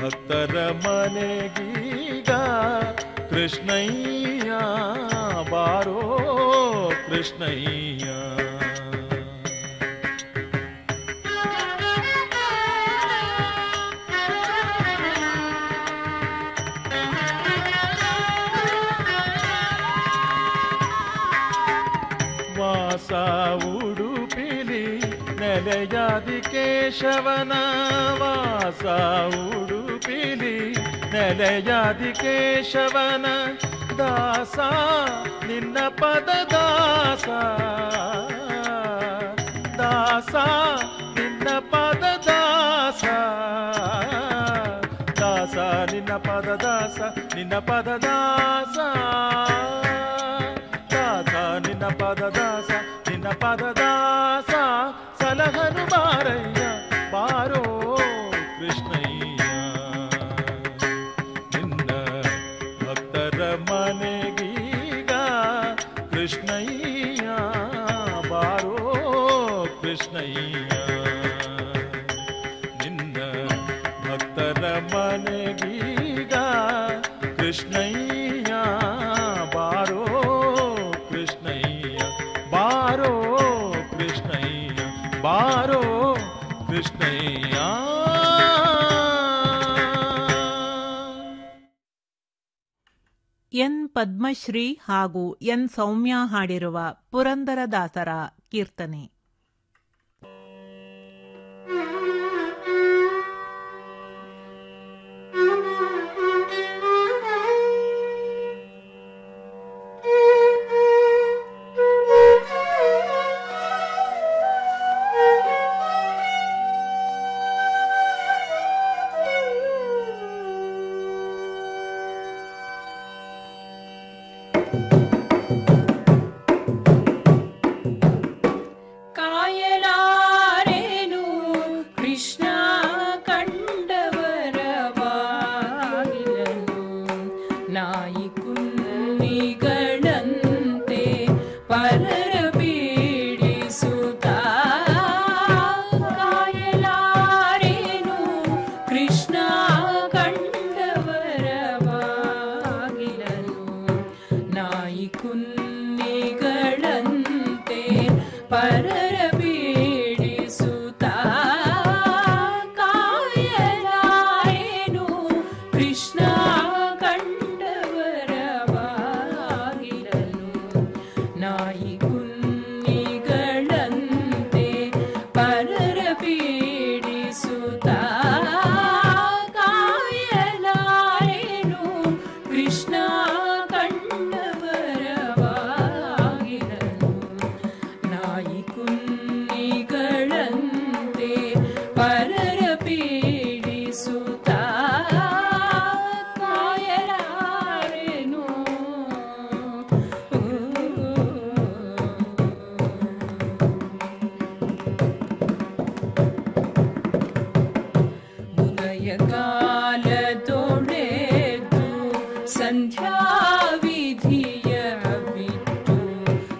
ಭಕ್ತರ ಮನೆಗೀಗ ಕೃಷ್ಣಯ್ಯ ಬಾರೋ ಕೃಷ್ಣಯ್ಯ ವಾಸ ಉಡುಪಿಲಿ ನೆಲೆಯಾದಿ ಕೇಶವನ ವಾಸ ಉಡುಪಿಲಿ ನೆಲೆಯಾದಿ ಕೇಶವನ ದಾಸ ನಿನ್ನ ಪದ ದಾಸ ದಾಸ ನಿನ್ನ ಪದ ದಾಸ ದಾಸ ನಿನ್ನ ಪದ ದಾಸ ನಿನ್ನ ಪದ ದಾಸ ದಾಸ ನಿನ್ನ ಪದ ದಾಸ ನಿನ್ನ ಪದ ದಾಸ ಸಲಹನು ಬಾರಯ್ಯ ಬಾರೋ ಕೃಷ್ಣಯ್ಯ ನಿನ್ನ ಭಕ್ತರ ಮನೆಗೀಗ ಕೃಷ್ಣಯ್ಯ ಬಾರೋ ಕೃಷ್ಣಯ್ಯ ನಿನ್ನ ಭಕ್ತರ ಮನೆಗೀಗ ಕೃಷ್ಣಯ್ಯ ಬಾರೋ ಕೃಷ್ಣಯ್ಯ ಬಾರೋ ಕೃಷ್ಣಯ್ಯ ಬಾರೋ ಕೃಷ್ಣಯ್ಯ ಎನ್ ಪದ್ಮಶ್ರೀ ಹಾಗೂ ಎನ್ ಸೌಮ್ಯ ಹಾಡಿರುವ ಪುರಂದರದಾಸರ ಕೀರ್ತನೆ ಕಾಯಲಾರೇನು ಕೃಷ್ಣ ಕಂಡವರ ಬಾಗಿಲನು ನಾಯ